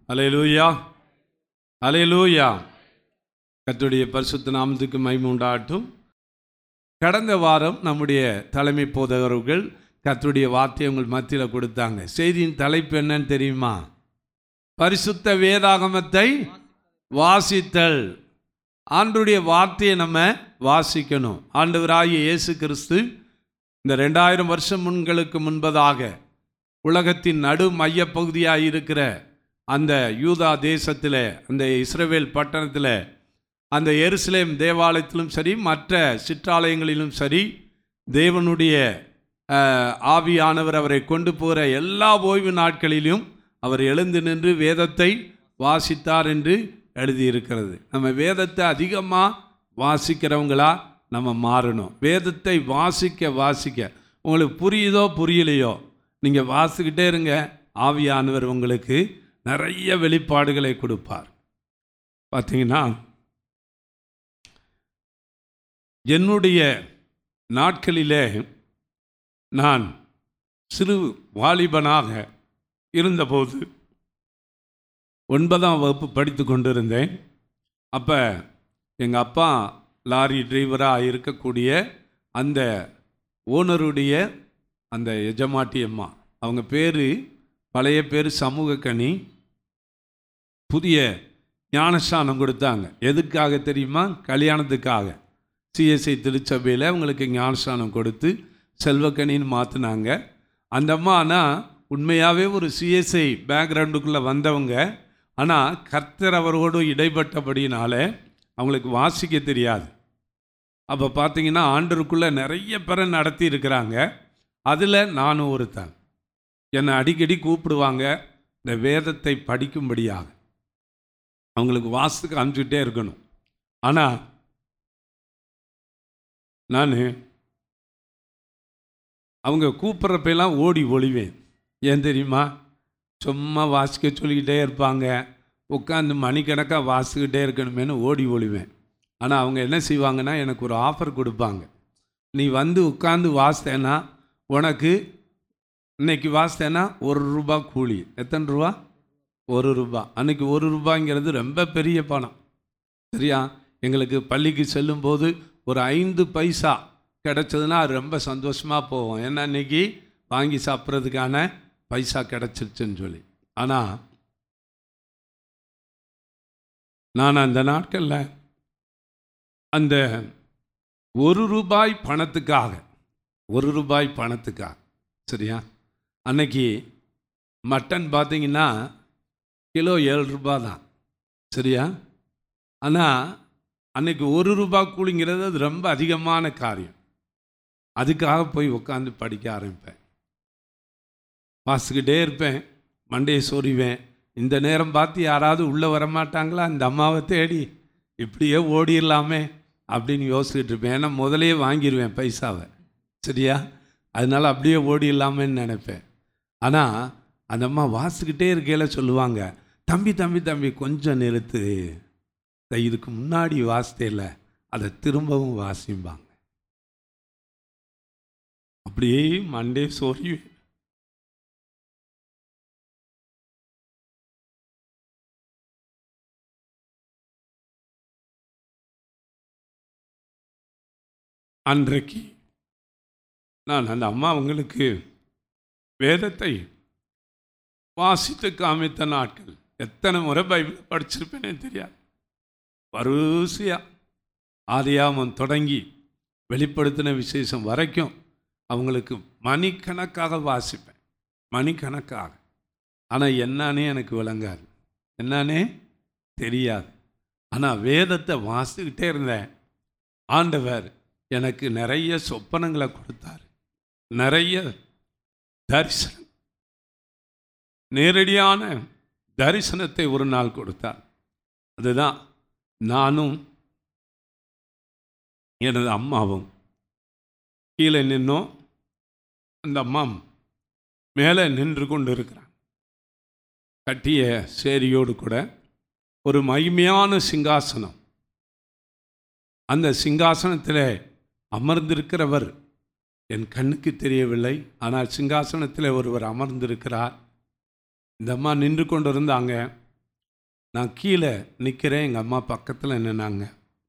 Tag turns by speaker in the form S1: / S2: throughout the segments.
S1: அலையலூயா அலையலூயா கர்த்தருடைய பரிசுத்த நாமத்துக்கு மகிமை உண்டாகட்டும் கடந்த வாரம் நம்முடைய தலைமை போதகர்கள் கர்த்தருடைய வார்த்தையை உங்கள் மத்தியில் கொடுத்தாங்க செய்தியின் தலைப்பு என்னன்னு தெரியுமா பரிசுத்த வேதாகமத்தை வாசித்தல் ஆண்டுடைய வார்த்தையை நம்ம வாசிக்கணும் ஆண்டவராகிய இயேசு கிறிஸ்து இந்த ரெண்டாயிரம் வருஷம் முன்களுக்கு முன்பதாக உலகத்தின் நடு மையப்பகுதியாக இருக்கிற அந்த யூதா தேசத்தில் அந்த இஸ்ரவேல் பட்டணத்தில் அந்த எருசலேம் தேவாலயத்திலும் சரி மற்ற சிற்றாலயங்களிலும் சரி தேவனுடைய அஹ், ஆவியானவர் அவரை கொண்டு போகிற எல்லா ஓய்வு நாட்களிலும் அவர் எழுந்து நின்று வேதத்தை வாசித்தார் என்று எழுதியிருக்கிறது நம்ம வேதத்தை அதிகமாக வாசிக்கிறவங்களா நம்ம மாறணும் வேதத்தை வாசிக்க வாசிக்க உங்களுக்கு புரியுதோ புரியலையோ நீங்கள் வாசிக்கிட்டே இருங்க ஆவியானவர் உங்களுக்கு நிறைய வெளிப்பாடுகளை கொடுப்பார் பார்த்தீங்கன்னா என்னுடைய நாட்களிலே நான் சிறு வாலிபனாக இருந்தபோது ஒன்பதாம் வகுப்பு படித்து கொண்டிருந்தேன் அப்போ எங்கள் அப்பா லாரி டிரைவராக இருக்கக்கூடிய அந்த ஓனருடைய அந்த எஜமாட்டி அம்மா அவங்க பேர் பழைய பேர் சமூக கனி புதிய ஞானஸ்தானம் கொடுத்தாங்க எதுக்காக தெரியுமா கல்யாணத்துக்காக சிஎஸ்ஐ திருச்சபையில் அவங்களுக்கு ஞானஸ்தானம் கொடுத்து செல்வக்கனின்னு மாற்றினாங்க அந்த அம்மா ஆனால் உண்மையாகவே ஒரு சிஎஸ்ஐ பேக்ரவுண்டுக்குள்ளே வந்தவங்க ஆனால் கர்த்தர் அவரோடு இடைப்பட்டபடினால அவங்களுக்கு வாசிக்க தெரியாது அப்போ பார்த்தீங்கன்னா ஆண்டருக்குள்ளே நிறைய பேரை நடத்தி இருக்கிறாங்க அதில் நானும் ஒருத்தன் என்னை அடிக்கடி கூப்பிடுவாங்க இந்த வேதத்தை படிக்கும்படியாக அவங்களுக்கு வாசத்துக்கு அனுப்பிச்சுட்டே இருக்கணும் ஆனால் நான் அவங்க கூப்பிட்றப்பெல்லாம் ஓடி ஒளிவேன் ஏன் தெரியுமா சும்மா வாசிக்க சொல்லிக்கிட்டே இருப்பாங்க உட்காந்து மணிக்கணக்காக வாசிக்கிட்டே இருக்கணுமேனு ஓடி ஒளிவேன் ஆனால் அவங்க என்ன செய்வாங்கன்னா எனக்கு ஒரு ஆஃபர் கொடுப்பாங்க நீ வந்து உட்காந்து வாசித்தேன்னா உனக்கு இன்னைக்கு வாசித்தேன்னா ஒரு ரூபா கூலி எத்தனை ரூபா ஒரு ரூபா அன்னைக்கு ஒரு ரூபாங்கிறது ரொம்ப பெரிய பணம் சரியா எங்களுக்கு பள்ளிக்கு செல்லும்போது ஒரு ஐந்து பைசா கிடச்சதுன்னா அது ரொம்ப சந்தோஷமாக போவோம் ஏன்னா இன்னைக்கு வாங்கி சாப்பிட்றதுக்கான பைசா கிடச்சிருச்சுன்னு சொல்லி ஆனால் நான் அந்த நாட்களில் அந்த ஒரு ரூபாய் பணத்துக்காக ஒரு ரூபாய் பணத்துக்காக சரியா அன்னைக்கு மட்டன் பார்த்தீங்கன்னா கிலோ ஏழு ரூபா தான் சரியா ஆனால் அன்னைக்கு ஒரு ரூபா கூலிங்கிறது அது ரொம்ப அதிகமான காரியம் அதுக்காக போய் உட்காந்து படிக்க ஆரம்பிப்பேன் வாசிக்கிட்டே இருப்பேன் மண்டையை சொறிவேன் இந்த நேரம் பார்த்து யாராவது உள்ளே வரமாட்டாங்களா இந்த அம்மாவை தேடி இப்படியே ஓடிடலாமே அப்படின்னு யோசிச்சுட்டு இருப்பேன் ஏன்னா முதலையே வாங்கிடுவேன் பைசாவை சரியா அதனால அப்படியே ஓடிடலாமேன்னு நினைப்பேன் ஆனால் அந்த அம்மா வாசிக்கிட்டே இருக்கையில் சொல்லுவாங்க தம்பி தம்பி தம்பி கொஞ்சம் நிறுத்து இந்த இதுக்கு முன்னாடி வாசித்தேல அதை திரும்பவும் வாசிம்பாங்க அப்படியே மண்டே சொறிவேன் அன்றைக்கு நான் அந்த அம்மா அவங்களுக்கு வேதத்தை வாசித்து காமித்த நாட்கள் எத்தனை முறை பைபிள் படிச்சிருப்பேனே தெரியாது வரிசையாக ஆதியாமம் தொடங்கி வெளிப்படுத்தின விசேஷம் வரைக்கும் அவங்களுக்கு மணிக்கணக்காக வாசிப்பேன் மணிக்கணக்காக ஆனால் என்னன்னே எனக்கு விளங்காது என்னன்னே தெரியாது ஆனால் வேதத்தை வாசிக்கிட்டே இருந்தேன் ஆண்டவர் எனக்கு நிறைய சொப்பனங்களை கொடுத்தார் நிறைய தரிசனம் நேரடியான தரிசனத்தை ஒரு நாள் கொடுத்தார் அதுதான் நானும் எனது அம்மாவும் கீழே நின்னோம் அந்த அம்மா மேலே நின்று கொண்டு இருக்கிறான் கட்டிய சேரியோடு கூட ஒரு மகிமையான சிங்காசனம் அந்த சிங்காசனத்தில் அமர்ந்திருக்கிறவர் என் கண்ணுக்கு தெரியவில்லை ஆனால் சிங்காசனத்தில் ஒருவர் அமர்ந்திருக்கிறார் இந்த அம்மா நின்று கொண்டு இருந்தாங்க நான் கீழே நிற்கிறேன் எங்கள் அம்மா பக்கத்தில் நின்னாங்க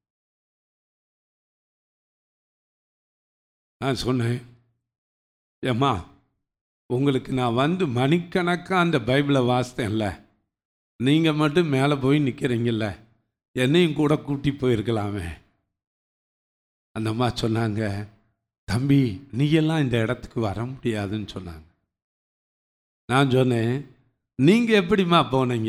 S1: நான் சொன்னேன் ஏம்மா உங்களுக்கு நான் வந்து மணிக்கணக்காக அந்த பைபிளை வாசித்தேன்ல நீங்கள் மட்டும் மேலே போய் நிற்கிறீங்கல்ல என்னையும் கூட கூட்டி போயிருக்கலாமே அந்த அம்மா சொன்னாங்க தம்பி நீயெல்லாம் இந்த இடத்துக்கு வர முடியாதுன்னு சொன்னாங்க நான் சொன்னேன் நீங்கள் எப்படிம்மா போனீங்க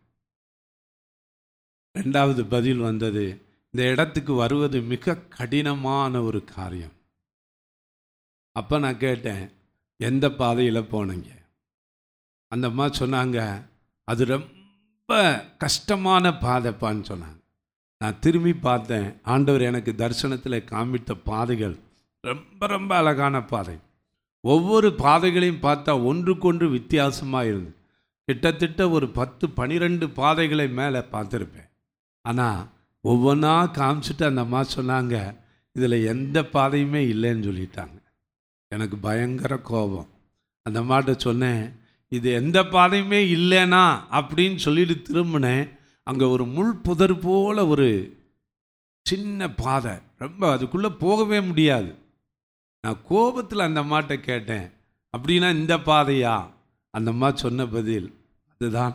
S1: ரெண்டாவது பதில் வந்தது இந்த இடத்துக்கு வருவது மிக கடினமான ஒரு காரியம் அப்போ நான் கேட்டேன் எந்த பாதையில் போனீங்க அந்த அம்மா சொன்னாங்க அது ரொம்ப கஷ்டமான பாதைப்பான்னு சொன்னாங்க நான் திரும்பி பார்த்தேன் ஆண்டவர் எனக்கு தரிசனத்தில் காமித்த பாதைகள் ரொம்ப ரொம்ப அழகான பாதை ஒவ்வொரு பாதைகளையும் பார்த்தா ஒன்றுக்கொன்று வித்தியாசமாக இருந்தது கிட்டத்தட்ட ஒரு பத்து பனிரெண்டு பாதைகளை மேலே பார்த்துருப்பேன் ஆனால் ஒவ்வொன்றா காமிச்சிட்டு அந்த அம்மா சொன்னாங்க இதில் எந்த பாதையுமே இல்லைன்னு சொல்லிட்டாங்க எனக்கு பயங்கர கோபம் அந்த அம்மாட்ட சொன்னேன் இது எந்த பாதையுமே இல்லைனா அப்படின்னு சொல்லிட்டு திரும்பினேன் அங்கே ஒரு முள் புதர் போல ஒரு சின்ன பாதை ரொம்ப அதுக்குள்ளே போகவே முடியாது நான் கோபத்தில் அந்த அம்மாட்ட கேட்டேன் அப்படின்னா இந்த பாதையா அந்த அம்மா சொன்ன பதில் அதுதான்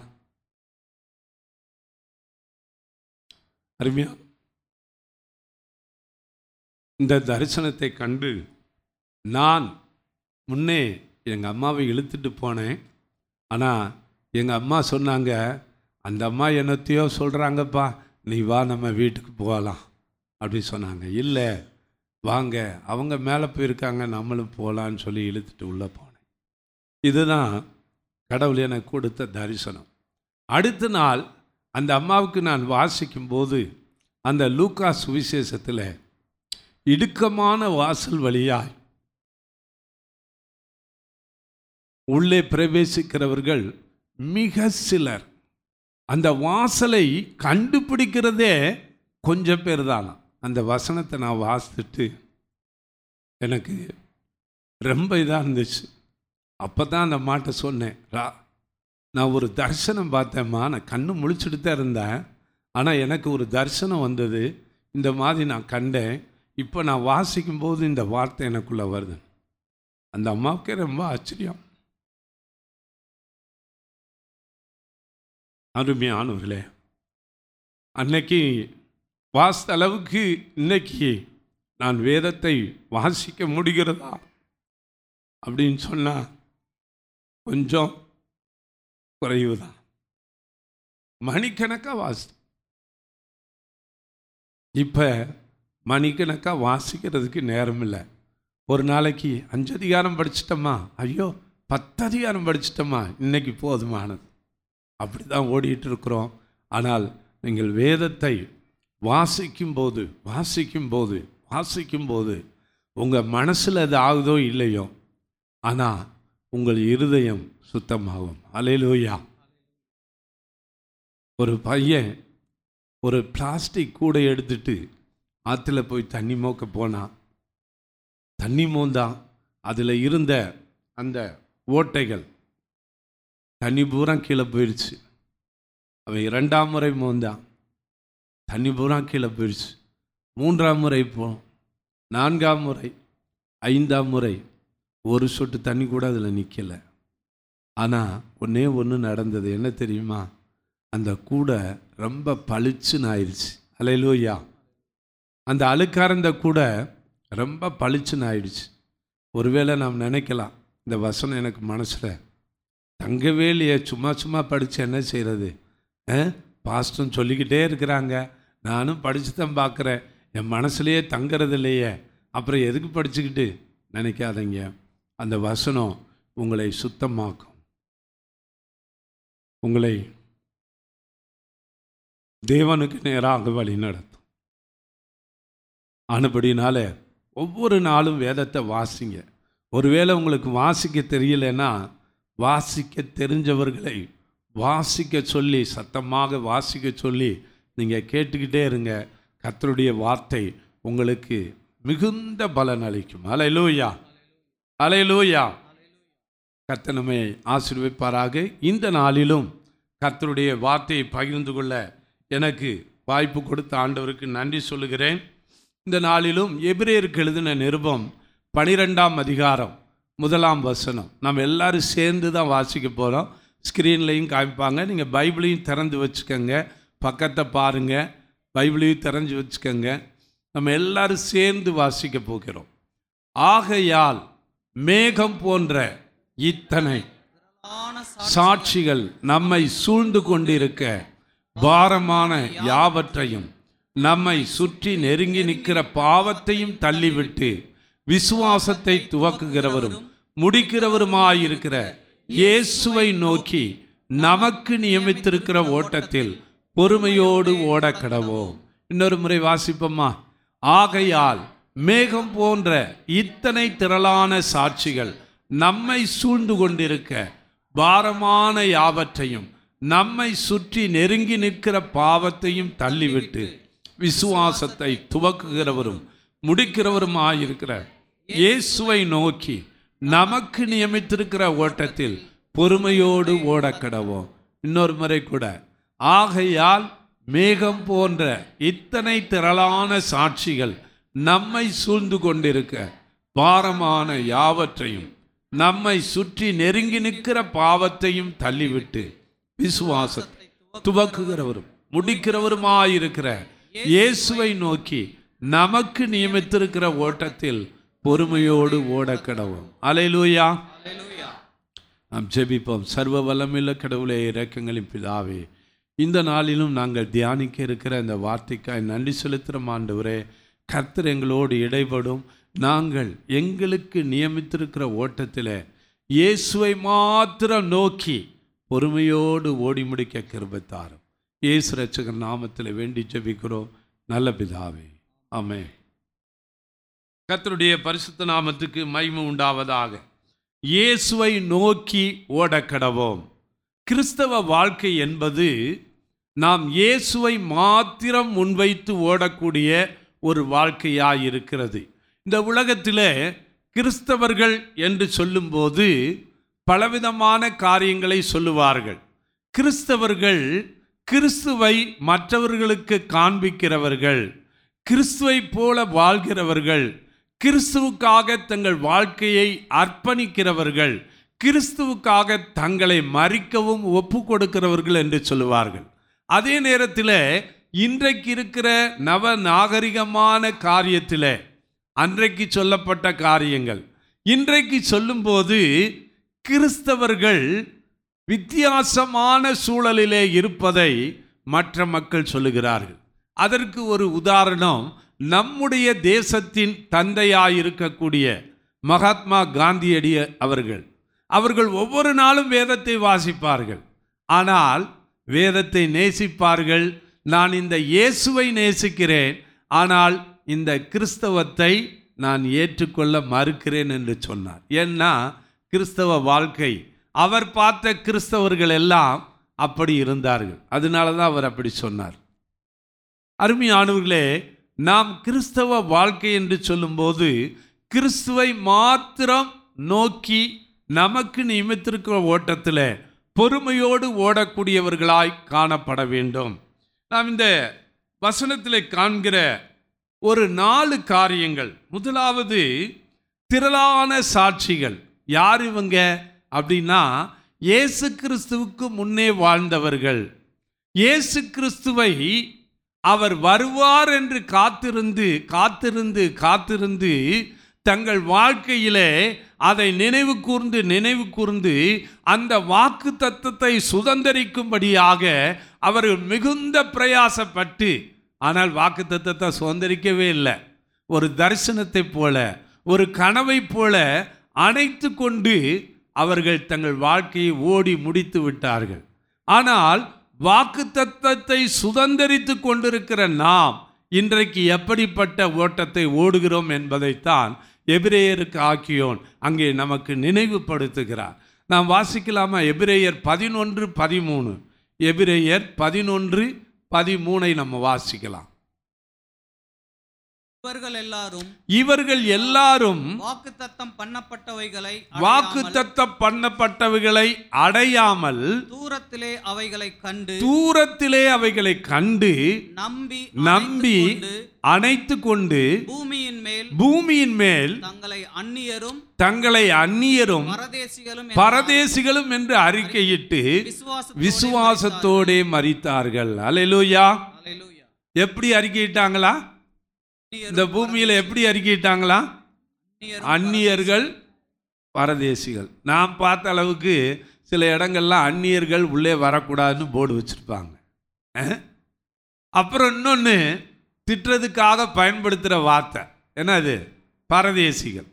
S1: அருமையா இந்த தரிசனத்தை கண்டு நான் முன்னே எங்கள் அம்மாவை இழுத்துட்டு போனேன் ஆனால் எங்கள் அம்மா சொன்னாங்க அந்த அம்மா என்னத்தையோ சொல்கிறாங்கப்பா நீ வா நம்ம வீட்டுக்கு போகலாம் அப்படி சொன்னாங்க இல்லை வாங்க அவங்க மேலே போயிருக்காங்க நம்மளும் போகலான்னு சொல்லி இழுத்துட்டு உள்ளே போனேன் இதுதான் கடவுள் எனக்கு கொடுத்த தரிசனம் அடுத்த நாள் அந்த அம்மாவுக்கு நான் வாசிக்கும்போது அந்த லூக்கா சுவிசேஷத்தில் இடுக்கமான வாசல் வழியாய் உள்ளே பிரவேசிக்கிறவர்கள் மிக சிலர் அந்த வாசலை கண்டுபிடிக்கிறதே கொஞ்சம் பேர் தானா அந்த வசனத்தை நான் வாசித்துட்டு எனக்கு ரொம்ப இதாக இருந்துச்சு அப்போ தான் அந்த மாட்டை சொன்னேன் ரா நான் ஒரு தரிசனம் பார்த்தேம்மா நான் கண்ணு முழிச்சுட்டு தான் இருந்தேன் ஆனால் எனக்கு ஒரு தரிசனம் வந்தது இந்த மாதிரி நான் கண்டேன் இப்போ நான் வாசிக்கும்போது இந்த வார்த்தை எனக்குள்ளே வருது அந்த அம்மாவுக்கே ரொம்ப ஆச்சரியம் அருமையானவர்களே அன்னைக்கு வாசித்த அளவுக்கு இன்னைக்கு நான் வேதத்தை வாசிக்க முடிகிறதா அப்படின்னு சொன்னால் கொஞ்சம் குறைவு தான் மணிக்கணக்காக வாசி இப்போ மணிக்கணக்காக வாசிக்கிறதுக்கு நேரம் இல்லை ஒரு நாளைக்கு அஞ்சு அதிகாரம் படிச்சிட்டோமா ஐயோ பத்து அதிகாரம் படிச்சிட்டோமா இன்னைக்கு போதுமானது அப்படி தான் ஓடிட்டு இருக்கிறோம் ஆனால் நீங்கள் வேதத்தை வாசிக்கும்போது வாசிக்கும்போது வாசிக்கும்போது உங்கள் மனசில் அது ஆகுதோ இல்லையோ ஆனால் உங்கள் இருதயம் சுத்தமாகும் அலையிலோயா ஒரு பையன் ஒரு பிளாஸ்டிக் கூடை எடுத்துட்டு ஆற்றுல போய் தண்ணி மோக்க போனான் தண்ணி மோந்தான் அதில் இருந்த அந்த ஓட்டைகள் தண்ணி பூரா கீழே போயிடுச்சு அவன் இரண்டாம் முறை மோந்தான் தண்ணி பூரா கீழே போயிடுச்சு மூன்றாம் முறை போ நான்காம் முறை ஐந்தாம் முறை ஒரு சொட்டு தண்ணி கூட அதில் நிற்கலை ஆனால் ஒன்றே ஒன்று நடந்தது என்ன தெரியுமா அந்த கூடை ரொம்ப பளிச்சுன்னு ஆயிடுச்சு அலையிலோயா அந்த அழுக்காரந்த கூட ரொம்ப பளிச்சுன்னு ஆயிடுச்சு ஒருவேளை நாம் நினைக்கலாம் இந்த வசனம் எனக்கு மனசில் தங்கவே இல்லையே சும்மா சும்மா படித்து என்ன செய்கிறது பாஸ்டும் சொல்லிக்கிட்டே இருக்கிறாங்க நானும் படித்து தான் பார்க்குறேன் என் மனசுலையே தங்கிறது இல்லையே அப்புறம் எதுக்கு படிச்சுக்கிட்டு நினைக்காதீங்க அந்த வசனம் உங்களை சுத்தமாக்கும் உங்களை தேவனுக்கு நேராக வழி நடத்தும் ஆனபடினால ஒவ்வொரு நாளும் வேதத்தை வாசிங்க ஒருவேளை உங்களுக்கு வாசிக்க தெரியலன்னா வாசிக்க தெரிஞ்சவர்களை வாசிக்க சொல்லி சத்தமாக வாசிக்க சொல்லி நீங்கள் கேட்டுக்கிட்டே இருங்க கர்த்தருடைய வார்த்தை உங்களுக்கு மிகுந்த பலன் அளிக்கும் அலையிலூயா அலையிலூயா கர்த்தர் நம்மை ஆசீர்வதிப்பாராக இந்த நாளிலும் கர்த்தருடைய வார்த்தையை பகிர்ந்து கொள்ள எனக்கு வாய்ப்பு கொடுத்த ஆண்டவருக்கு நன்றி சொல்லுகிறேன் இந்த நாளிலும் எபிரேயருக்கு எழுதின நிருபம் பனிரெண்டாம் அதிகாரம் முதலாம் வசனம் நம்ம எல்லாரும் சேர்ந்து தான் வாசிக்க போகிறோம் ஸ்க்ரீன்லையும் காமிப்பாங்க நீங்கள் பைபிளையும் திறந்து வச்சுக்கோங்க பக்கத்தை பாருங்கள் பைபிளையும் திறந்து வச்சுக்கோங்க நம்ம எல்லாரும் சேர்ந்து வாசிக்க போகிறோம் ஆகையால் மேகம் போன்ற இத்தனை சாட்சிகள் நம்மை சூழ்ந்து கொண்டிருக்க பாரமான யாவற்றையும் நம்மை சுற்றி நெருங்கி நிற்கிற பாவத்தையும் தள்ளிவிட்டு விசுவாசத்தை துவக்குகிறவரும் முடிக்கிறவருமாயிருக்கிற இயேசுவை நோக்கி நமக்கு நியமித்திருக்கிற ஓட்டத்தில் பொறுமையோடு ஓடக் கடவோம் இன்னொரு முறை வாசிப்போமா ஆகையால் மேகம் போன்ற இத்தனை திரளான சாட்சிகள் நம்மை சூழ்ந்து கொண்டிருக்க பாரமான யாவற்றையும் நம்மை சுற்றி நெருங்கி நிற்கிற பாவத்தையும் தள்ளிவிட்டு விசுவாசத்தை துவக்குகிறவரும் முடிக்கிறவருமாயிருக்கிற இயேசுவை நோக்கி நமக்கு நியமித்திருக்கிற ஓட்டத்தில் பொறுமையோடு ஓடக்கடவோம் இன்னொரு முறை கூட ஆகையால் மேகம் போன்ற இத்தனை திரளான சாட்சிகள் நம்மை சூழ்ந்து கொண்டிருக்க பாரமான யாவற்றையும் நம்மை சுற்றி நெருங்கி நிற்கிற பாவத்தையும் தள்ளிவிட்டு விசுவாசத்தை துவக்குகிறவரும் முடிக்கிறவருமாயிருக்கிற இயேசுவை நோக்கி நமக்கு நியமித்திருக்கிற ஓட்டத்தில் பொறுமையோடு ஓடக்கடவும் அலையிலூயா நாம் ஜெபிப்போம் சர்வ வல்லமில்ல கடவுளே இரக்கங்களின் பிதாவே இந்த நாளிலும் நாங்கள் தியானிக்க இருக்கிற இந்த வார்த்தைக்காய் நன்றி செலுத்துகிற ஆண்டவரே கர்த்தர் எங்களோடு இடைபடும் நாங்கள் எங்களுக்கு நியமித்திருக்கிற ஓட்டத்தில் இயேசுவை மாத்திரம் நோக்கி பொறுமையோடு ஓடி முடிக்க கிருபத்தாரும் இயேசு ரட்சகர் நாமத்தில் வேண்டி ஜெபிக்கிறோம் நல்ல பிதாவே ஆமே கர்த்தருடைய பரிசுத்த நாமத்துக்கு மகிமை உண்டாவதாக இயேசுவை நோக்கி ஓடக்கடவோம் கிறிஸ்தவ வாழ்க்கை என்பது நாம் இயேசுவை மாத்திரம் முன்வைத்து ஓடக்கூடிய ஒரு வாழ்க்கையாக இருக்கிறது இந்த உலகத்தில் கிறிஸ்தவர்கள் என்று சொல்லும்போது பலவிதமான காரியங்களை சொல்லுவார்கள் கிறிஸ்தவர்கள் கிறிஸ்துவை மற்றவர்களுக்கு காண்பிக்கிறவர்கள் கிறிஸ்துவை போல வாழ்கிறவர்கள் கிறிஸ்துவுக்காக தங்கள் வாழ்க்கையை அர்ப்பணிக்கிறவர்கள் கிறிஸ்துவுக்காக தங்களை மறிக்கவும் ஒப்பு கொடுக்கிறவர்கள் என்று சொல்லுவார்கள் அதே நேரத்தில் இன்றைக்கு இருக்கிற நவ நாகரிகமான காரியத்தில் அன்றைக்கு சொல்லப்பட்ட காரியங்கள் இன்றைக்கு சொல்லும்போது கிறிஸ்தவர்கள் வித்தியாசமான சூழலிலே இருப்பதை மற்ற மக்கள் சொல்லுகிறார்கள் அதற்கு ஒரு உதாரணம் நம்முடைய தேசத்தின் தந்தையாயிருக்கக்கூடிய மகாத்மா காந்தியடி அவர்கள் அவர்கள் ஒவ்வொரு நாளும் வேதத்தை வாசிப்பார்கள் ஆனால் வேதத்தை நேசிப்பார்கள் நான் இந்த இயேசுவை நேசிக்கிறேன் ஆனால் இந்த கிறிஸ்தவத்தை நான் ஏற்றுக்கொள்ள மறுக்கிறேன் என்று சொன்னார் ஏன்னா கிறிஸ்தவ வாழ்க்கை அவர் பார்த்த கிறிஸ்தவர்கள் எல்லாம் அப்படி இருந்தார்கள் அதனால தான் அவர் அப்படி சொன்னார் அருமையானவர்களே நாம் கிறிஸ்தவ வாழ்க்கை என்று சொல்லும்போது கிறிஸ்துவை மாத்திரம் நோக்கி நமக்கு நியமித்திருக்கிற ஓட்டத்தில் பொறுமையோடு ஓடக்கூடியவர்களாய் காணப்பட வேண்டும் நாம் இந்த வசனத்தில் காண்கிற ஒரு நாலு காரியங்கள் முதலாவது திரளான சாட்சிகள் யார் இவங்க அப்படின்னா இயேசு கிறிஸ்துவுக்கு முன்னே வாழ்ந்தவர்கள் இயேசு கிறிஸ்துவை அவர் வருவார் என்று காத்திருந்து காத்திருந்து காத்திருந்து தங்கள் வாழ்க்கையிலே அதை நினைவு கூர்ந்து நினைவு கூர்ந்து அந்த வாக்கு தத்துவத்தை சுதந்திரிக்கும்படியாக அவர்கள் மிகுந்த பிரயாசப்பட்டு ஆனால் வாக்கு தத்துவத்தை சுதந்திரிக்கவே இல்லை ஒரு தரிசனத்தை போல ஒரு கனவை போல அணைத்து கொண்டு அவர்கள் தங்கள் வாழ்க்கையை ஓடி முடித்து விட்டார்கள் ஆனால் வாக்கு தத்தத்தை சுதந்திரித்து கொண்டிருக்கிற நாம் இன்றைக்கு எப்படிப்பட்ட ஓட்டத்தை ஓடுகிறோம் என்பதைத்தான் எபிரேயருக்கு ஆக்கியோன் அங்கே நமக்கு நினைவுபடுத்துகிறார் நாம் வாசிக்கலாமா எபிரேயர் பதினொன்று பதிமூணு எபிரேயர் பதினொன்று பதிமூனை நம்ம வாசிக்கலாம்
S2: இவர்கள் எல்லாரும்
S1: இவர்கள் எல்லாரும்
S2: வாக்குத்தத்தம் பண்ணப்பட்டவைகளை
S1: வாக்கு
S2: அடையாமல்
S1: பண்ணப்பட்டவைகளை அடையாமல்
S2: தூரத்திலே அவைகளை கண்டு
S1: தூரத்திலே அவைகளை கண்டு
S2: நம்பி
S1: நம்பி
S2: அணைத்துக்கொண்டு
S1: அணைத்து கொண்டு
S2: பூமியின் மேல்
S1: பூமியின் மேல்
S2: தங்களை அந்நியரும்
S1: தங்களை அந்நியரும்
S2: பரதேசிகளும்
S1: பரதேசிகளும் என்று அறிக்கையிட்டு
S2: விசுவாசத்தோடே
S1: விசுவாசத்தோடே மறித்தார்கள் அல்லேலூயா
S2: அல்லேலூயா.
S1: எப்படி அறிக்கையிட்டாங்களா
S2: அந்நியரும்
S1: இந்த பூமியில எப்படி அறிக்கையிட்டாங்களா
S2: அந்நியரும்
S1: அந்நியர்கள் பரதேசிகள் நான் பார்த்த அளவுக்கு சில இடங்கள்ல அந்நியர்கள் உள்ளே வரக்கூடாதுன்னு போர்டு வச்சுருப்பாங்க அஹ்? அப்புறம் இன்னொன்று திட்டுறதுக்காக பயன்படுத்துகிற வார்த்தை என்னது பரதேசிகள்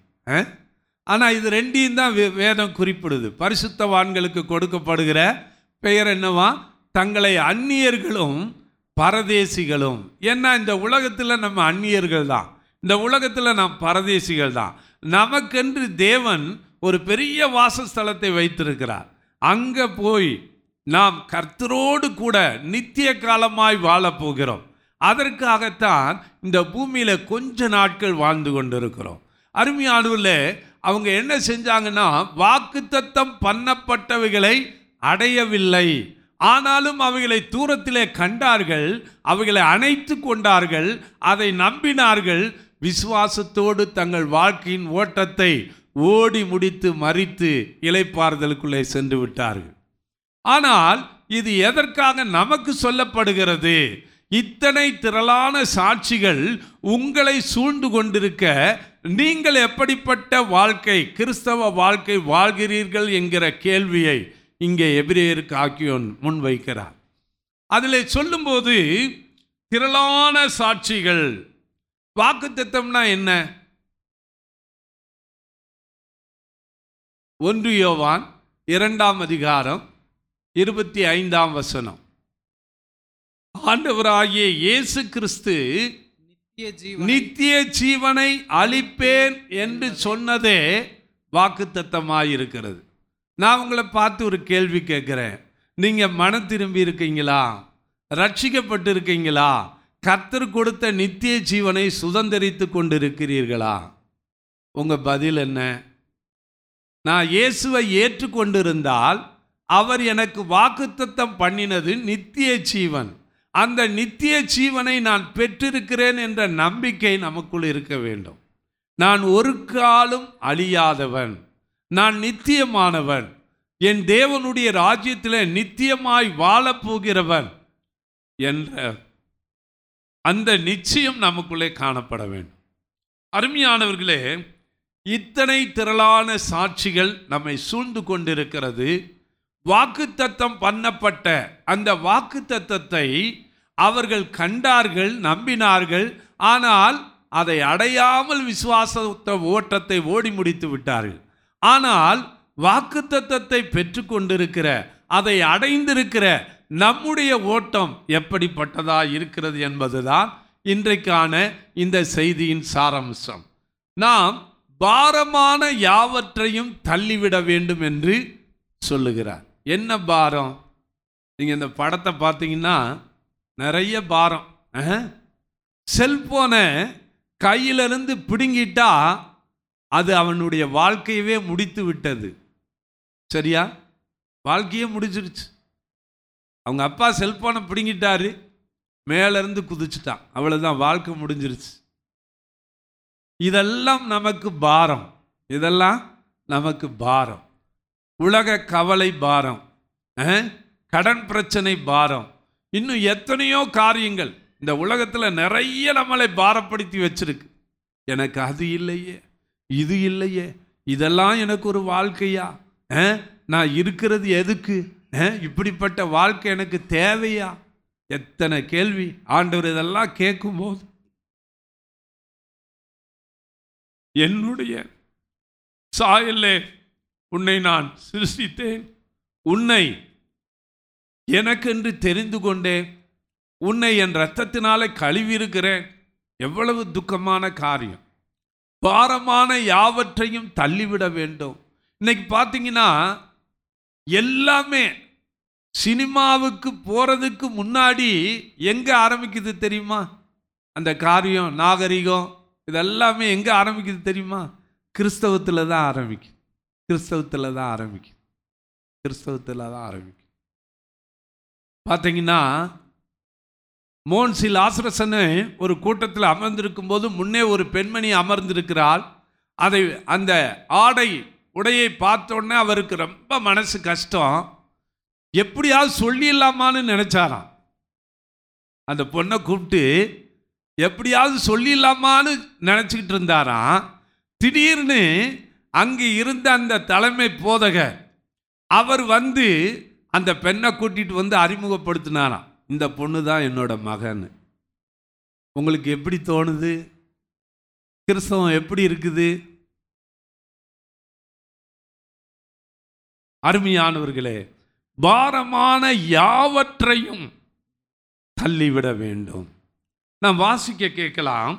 S1: ஆனால் இது ரெண்டையும் தான் வே- வேதம் குறிப்பிடுது பரிசுத்தவான்களுக்கு கொடுக்கப்படுகிற பெயர் என்னவா தங்களை அந்நியர்களும் பரதேசிகளும் ஏன்னா இந்த உலகத்தில் நம்ம அந்நியர்கள் தான் இந்த உலகத்தில் நாம் பரதேசிகள் தான் நமக்கென்று தேவன் ஒரு பெரிய வாசஸ்தலத்தை வைத்திருக்கிறார் அங்கே போய் நாம் கர்த்தரோடு கூட நித்திய காலமாய் வாழப் போகிறோம் அதற்காகத்தான் இந்த பூமியில் கொஞ்ச நாட்கள் வாழ்ந்து கொண்டிருக்கிறோம் அருமையானவில் அவங்க என்ன செஞ்சாங்கன்னா வாக்குத்தத்தம் பண்ணப்பட்டவைகளை அடையவில்லை ஆனாலும் அவைகளை தூரத்திலே கண்டார்கள் அவைகளை அணைத்து கொண்டார்கள் அதை நம்பினார்கள் விசுவாசத்தோடு தங்கள் வாழ்க்கையின் ஓட்டத்தை ஓடி முடித்து மறித்து இலைப்பாறுதலுக்குள்ளே சென்று விட்டார்கள் ஆனால் இது எதற்காக நமக்கு சொல்லப்படுகிறது இத்தனை திரளான சாட்சிகள் உங்களை சூழ்ந்து கொண்டிருக்க நீங்கள் எப்படிப்பட்ட வாழ்க்கை கிறிஸ்தவ வாழ்க்கை வாழ்கிறீர்கள் என்கிற கேள்வியை இங்கே எபிரேயருக்கு ஆக்கியோன் முன்வைக்கிறார் அதில் சொல்லும்போது திரளான சாட்சிகள் வாக்குத்தத்தம்னா என்ன ஒன்று யோவான் இரண்டாம் அதிகாரம் இருபத்தி ஐந்தாம் வசனம் ஆண்டவராகிய இயேசு கிறிஸ்து
S2: நித்திய ஜீவன்
S1: நித்திய ஜீவனை அளிப்பேன் என்று சொன்னதே வாக்குத்தத்தமாயிருக்கிறது நான் உங்களை பார்த்து ஒரு கேள்வி கேட்குறேன் நீங்கள் மனம் திரும்பி இருக்கீங்களா ரட்சிக்கப்பட்டு இருக்கீங்களா கர்த்தர் கொடுத்த நித்திய ஜீவனை சுதந்திரித்து கொண்டிருக்கிறீர்களா உங்கள் பதில் என்ன நான் இயேசுவை ஏற்றுக்கொண்டிருந்தால் அவர் எனக்கு வாக்குத்தத்தம் பண்ணினது நித்திய ஜீவன் அந்த நித்திய ஜீவனை நான் பெற்றிருக்கிறேன் என்ற நம்பிக்கை நமக்குள் இருக்க வேண்டும் நான் ஒரு காலும் அழியாதவன் நான் நித்தியமானவன் என் தேவனுடைய ராஜ்யத்தில் நித்தியமாய் வாழப்போகிறவன் என்ற அந்த நிச்சயம் நமக்குள்ளே காணப்பட வேண்டும் அருமையானவர்களே இத்தனை திரளான சாட்சிகள் நம்மை சூழ்ந்து கொண்டிருக்கிறது வாக்குத்தத்தம் பண்ணப்பட்ட அந்த வாக்குத்தத்தத்தை அவர்கள் கண்டார்கள் நம்பினார்கள் ஆனால் அதை அடையாமல் விசுவாசத்த ஓட்டத்தை ஓடி முடித்து விட்டார்கள் ஆனால் வாக்குத்தத்தத்தை பெற்றுக்கொண்டிருக்கிற அதை அடைந்திருக்கிற நம்முடைய ஓட்டம் எப்படிப்பட்டதா இருக்கிறது என்பதுதான் இன்றைக்கான இந்த செய்தியின் சாராம்சம் நாம் பாரமான யாவற்றையும் தள்ளிவிட வேண்டும் என்று சொல்லுகிறார் என்ன பாரம் நீங்கள் இந்த படத்தை பார்த்தீங்கன்னா நிறைய பாரம் செல்போனை கையிலிருந்து பிடுங்கிட்டா அது அவனுடைய வாழ்க்கையவே முடித்து விட்டது சரியா வாழ்க்கையே முடிஞ்சிருச்சு அவங்க அப்பா செல்போனை பிடுங்கிட்டாரு மேலேருந்து குதிச்சுட்டான் அவ்வளோதான் வாழ்க்கை முடிஞ்சிருச்சு இதெல்லாம் நமக்கு பாரம் இதெல்லாம் நமக்கு பாரம் உலக கவலை பாரம் அஹ், கடன் பிரச்சனை பாரம் இன்னும் எத்தனையோ காரியங்கள் இந்த உலகத்தில் நிறைய நம்மளை பாரப்படுத்தி வச்சிருக்கு எனக்கு அது இல்லையே இது இல்லையே இதெல்லாம் எனக்கு ஒரு வாழ்க்கையா அஹ், நான் இருக்கிறது எதுக்கு அஹ், இப்படிப்பட்ட வாழ்க்கை எனக்கு தேவையா எத்தனை கேள்வி ஆண்டவர் இதெல்லாம் கேட்கும்போது என்னுடைய சாயலே உன்னை நான் சிருஷ்டித்தேன் உன்னை எனக்கென்று தெரிந்து கொண்டேன் உன்னை என் இரத்தத்தினாலே கழுவியிருக்கிறேன் எவ்வளவு துக்கமான காரியம் பாரமான யாவற்றையும் தள்ளிவிட வேண்டும் இன்னைக்கு பார்த்தீங்கன்னா எல்லாமே சினிமாவுக்கு போகிறதுக்கு முன்னாடி எங்கே ஆரம்பிக்குது தெரியுமா அந்த காரியம் நாகரிகம் இதெல்லாமே எங்கே ஆரம்பிக்குது தெரியுமா கிறிஸ்தவத்தில் தான் ஆரம்பிக்கும் கிறிஸ்தவத்தில் தான் ஆரம்பிக்கும் கிறிஸ்தவத்தில் தான் ஆரம்பிக்கும் பார்த்தீங்கன்னா மோன்சி லாசரசனு ஒரு கூட்டத்தில் அமர்ந்திருக்கும் போது முன்னே ஒரு பெண்மணி அமர்ந்திருக்கிறாள் அதை அந்த ஆடை உடையை பார்த்த உடனே அவருக்கு ரொம்ப மனசு கஷ்டம் எப்படியாவது சொல்லிடலாமான்னு நினைச்சாராம் அந்த பொண்ணை கூப்பிட்டு எப்படியாவது சொல்லிடலாமான்னு நினச்சிக்கிட்டு இருந்தாராம் திடீர்னு அங்கே இருந்த அந்த தலைமை போதகர் அவர் வந்து அந்த பெண்ணை கூட்டிட்டு வந்து அறிமுகப்படுத்தினாராம் இந்த பொண்ணு தான் என்னோட மகன் உங்களுக்கு எப்படி தோணுது கிறிஸ்தவம் எப்படி இருக்குது அருமையானவர்களே பாரமான யாவற்றையும் தள்ளிவிட வேண்டும் நாம் வாசிக்க கேட்கலாம்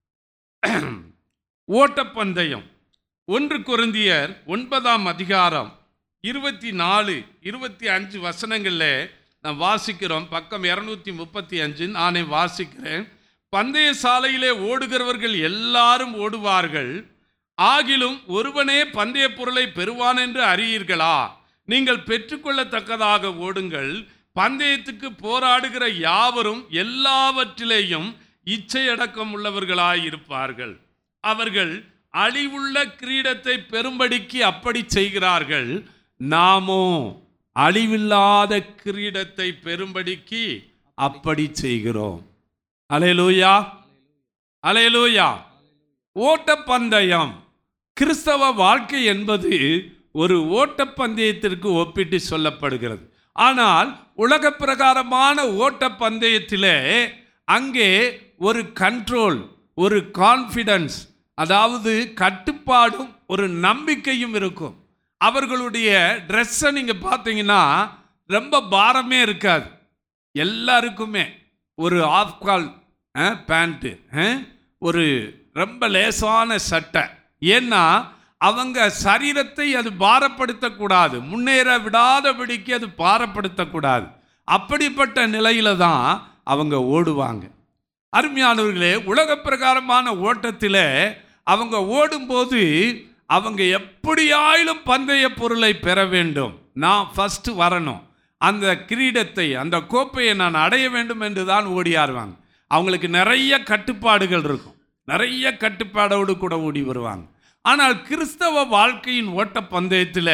S1: ஓட்டப்பந்தயம் ஒன்று குருந்தியர் ஒன்பதாம் அதிகாரம் இருபத்தி நாலு இருபத்தி அஞ்சு வசனங்களில் நாம் வாசிக்கிறோம் பக்கம் இரநூத்தி முப்பத்தி அஞ்சு நானே வாசிக்கிறேன் பந்தய சாலையிலே ஓடுகிறவர்கள் எல்லாரும் ஓடுவார்கள் ஆகிலும் ஒருவனே பந்தய பொருளை பெறுவான் என்று அறியீர்களா நீங்கள் பெற்றுக்கொள்ளத்தக்கதாக ஓடுங்கள் பந்தயத்துக்கு போராடுகிற யாவரும் எல்லாவற்றிலேயும் இச்சையடக்கம் உள்ளவர்களாயிருப்பார்கள் அவர்கள் அழிவுள்ள கிரீடத்தை பெரும்படிக்கு அப்படி செய்கிறார்கள் நாமோ அழிவில்லாத கிரீடத்தை பெரும்படிக்கு அப்படி செய்கிறோம் அலையலூயா அலையலூயா ஓட்டப்பந்தயம் கிறிஸ்தவ வாழ்க்கை என்பது ஒரு ஓட்டப்பந்தயத்திற்கு ஒப்பிட்டு சொல்லப்படுகிறது ஆனால் உலக பிரகாரமான ஓட்டப்பந்தயத்திலே அங்கே ஒரு கண்ட்ரோல் ஒரு கான்ஃபிடன்ஸ் அதாவது கட்டுப்பாடும் ஒரு நம்பிக்கையும் இருக்கும் அவர்களுடைய ட்ரெஸ்ஸை நீங்கள் பார்த்தீங்கன்னா ரொம்ப பாரமே இருக்காது எல்லாருக்குமே ஒரு ஆஃப் கால் பேண்ட்டு ஒரு ரொம்ப லேசான சட்டை ஏன்னா அவங்க சரீரத்தை அது பாரப்படுத்தக்கூடாது முன்னேற விடாதபடிக்கு அது பாரப்படுத்தக்கூடாது அப்படிப்பட்ட நிலையில தான் அவங்க ஓடுவாங்க அருமையானவர்களே உலக பிரகாரமான ஓட்டத்தில் அவங்க ஓடும்போது அவங்க எப்படியாயிலும் பந்தய பொருளை பெற வேண்டும் நான் ஃபஸ்ட்டு வரணும் அந்த கிரீடத்தை அந்த கோப்பையை நான் அடைய வேண்டும் என்று தான் ஓடியாருவாங்க அவங்களுக்கு நிறைய கட்டுப்பாடுகள் இருக்கும் நிறைய கட்டுப்பாடோடு கூட ஓடி வருவாங்க ஆனால் கிறிஸ்தவ வாழ்க்கையின் ஓட்ட பந்தயத்தில்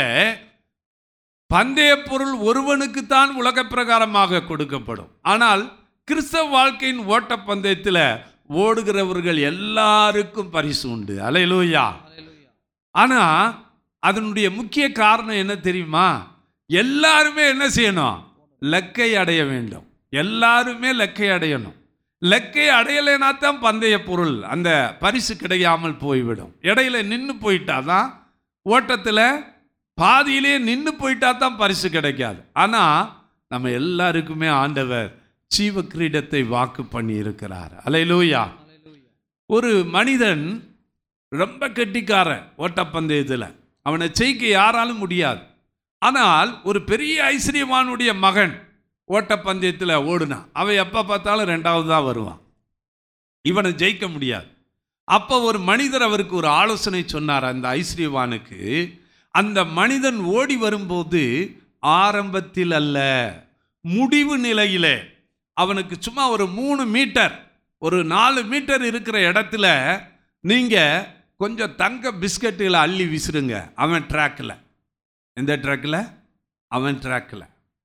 S1: பந்தய பொருள் ஒருவனுக்குத்தான் உலக பிரகாரமாக கொடுக்கப்படும் ஆனால் கிறிஸ்தவ வாழ்க்கையின் ஓட்ட பந்தயத்தில் ஓடுகிறவர்கள் எல்லாருக்கும் பரிசு உண்டு அலையலூயா
S2: ஹalleluya
S1: ஆனால் அதனுடைய முக்கிய காரணம் என்ன தெரியுமா எல்லாருமே என்ன செய்யணும் லக்கை அடைய வேண்டும் எல்லாருமே லக்கை அடையணும் லக்கை அடையலைனா தான் பந்தய பொருள் அந்த பரிசு கிடையாமல் போய்விடும் இடையில நின்று போயிட்டா தான் ஓட்டத்தில் பாதியிலே நின்று போயிட்டா தான் பரிசு கிடைக்காது ஆனால் நம்ம எல்லாருக்குமே ஆண்டவர் ஜீவ கிரீடத்தை வாக்கு பண்ணி இருக்கிறார் அலையிலூயா
S2: ஹalleluya
S1: ஒரு மனிதன் ரொம்ப கெட்டிக்காரன் ஓட்டப்பந்தயத்தில் அவனை ஜெயிக்க யாராலும் முடியாது ஆனால் ஒரு பெரிய ஐஸ்வர்யவானுடைய மகன் ஓட்டப்பந்தயத்தில் ஓடுனான் அவன் எப்போ பார்த்தாலும் ரெண்டாவது தான் வருவான் இவனை ஜெயிக்க முடியாது அப்போ ஒரு மனிதர் அவருக்கு ஒரு ஆலோசனை சொன்னார் அந்த ஐஸ்வர்யவானுக்கு அந்த மனிதன் ஓடி வரும்போது ஆரம்பத்தில் அல்ல முடிவு நிலையிலே அவனுக்கு சும்மா ஒரு மூணு மீட்டர் ஒரு நாலு மீட்டர் இருக்கிற இடத்துல நீங்கள் கொஞ்சம் தங்க பிஸ்கட்டுகளை அள்ளி விசிறுங்க அவன் ட்ராக்கில் எந்த ட்ராக்கில் அவன் ட்ராக்கில்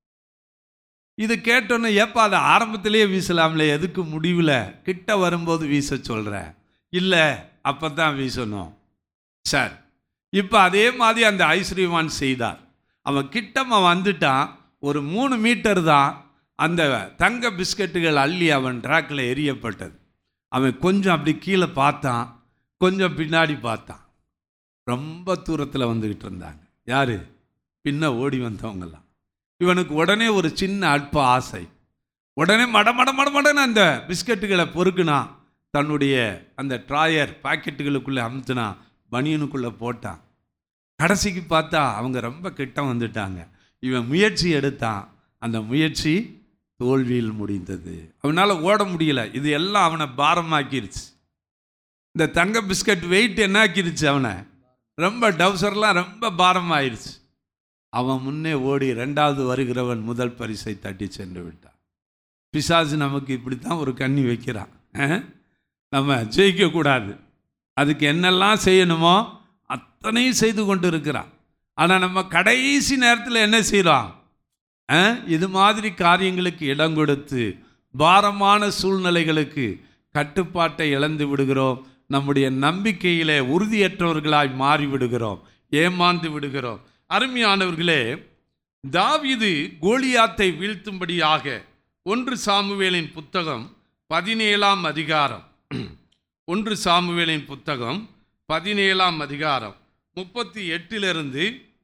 S1: இது கேட்டோன்னே ஏப்பா அதை ஆரம்பத்திலேயே வீசலாம்ல எதுக்கு முடிவில் கிட்ட வரும்போது வீச சொல்கிற இல்லை அப்போ தான் வீசணும் சார் இப்போ அதே மாதிரி அந்த ஐஸ்வர்யவான் செய்தார் அவன் கிட்டமா வந்துட்டான் ஒரு மூணு மீட்டர் தான் அந்த தங்க பிஸ்கட்டுகள் அள்ளி அவன் ட்ராக்கில் எரியப்பட்டது அவன் கொஞ்சம் அப்படி கீழே பார்த்தான் கொஞ்சம் பின்னாடி பார்த்தான் ரொம்ப தூரத்தில் வந்துக்கிட்டு இருந்தாங்க யார் பின்ன ஓடி வந்தவங்கெல்லாம் இவனுக்கு உடனே ஒரு சின்ன அற்ப ஆசை உடனே மட மட மட மடன்னு அந்த பிஸ்கட்டுகளை பொறுக்குனான் தன்னுடைய அந்த ட்ராயர் பாக்கெட்டுகளுக்குள்ளே அமுத்துனான் பனியனுக்குள்ளே போட்டான் கடைசிக்கு பார்த்தா அவங்க ரொம்ப கிட்ட வந்துட்டாங்க இவன் முயற்சி எடுத்தான் அந்த முயற்சி தோல்வியில் முடிந்தது அவனால் ஓட முடியல இது எல்லாம் அவனை பாரமாக்கிருச்சு இந்த தங்க பிஸ்கட் வெயிட் என்ன ஆக்கிருச்சு அவனை ரொம்ப டவுசர்லாம் ரொம்ப பாரமாயிருச்சு அவன் முன்னே ஓடி ரெண்டாவது வருகிறவன் முதல் பரிசை தட்டி சென்று விட்டான் பிசாசு நமக்கு இப்படி தான் ஒரு கண்ணி வைக்கிறான் அஹ்? நம்ம ஜெயிக்கக்கூடாது அதுக்கு என்னெல்லாம் செய்யணுமோ அத்தனையும் செய்து கொண்டு இருக்கிறான் ஆனால் நம்ம கடைசி நேரத்தில் என்ன செய்கிறோம் அஹ்? இது மாதிரி காரியங்களுக்கு இடம் கொடுத்து பாரமான சூழ்நிலைகளுக்கு கட்டுப்பாட்டை இழந்து விடுகிறோம் நம்முடைய நம்பிக்கையிலே உறுதியற்றவர்களாய் மாறி விடுகிறோம் ஏமாந்து விடுகிறோம் அருமையானவர்களே தாவீது கோலியாத்தை வீழ்த்தும்படியாக ஒன்று சாமுவேலின் புத்தகம் பதினேழாம் அதிகாரம் ஒன்று சாமுவேலின் புத்தகம் பதினேழாம் அதிகாரம் முப்பத்தி எட்டிலிருந்து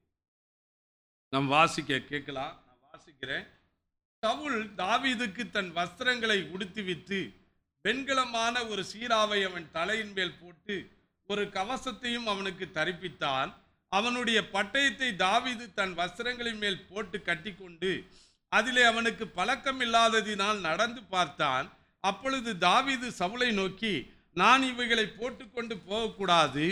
S1: நாம் வாசிக்க கேட்கலாம் நான் வாசிக்கிறேன் சவுல் தாவீதுக்கு தன் வஸ்திரங்களை உடுத்திவித்து வெண்கலமான ஒரு சீராவை அவன் தலையின் மேல் போட்டு ஒரு கவசத்தையும் அவனுக்கு தரிப்பித்தான் அவனுடைய பட்டயத்தை தாவீது தன் வஸ்திரங்களின் மேல் போட்டு கட்டிக்கொண்டு அதிலே அவனுக்கு பழக்கம் இல்லாததினால் நடந்து பார்த்தான் அப்பொழுது தாவீது சவுலை நோக்கி நான் இவைகளை போட்டுக்கொண்டு போகக்கூடாது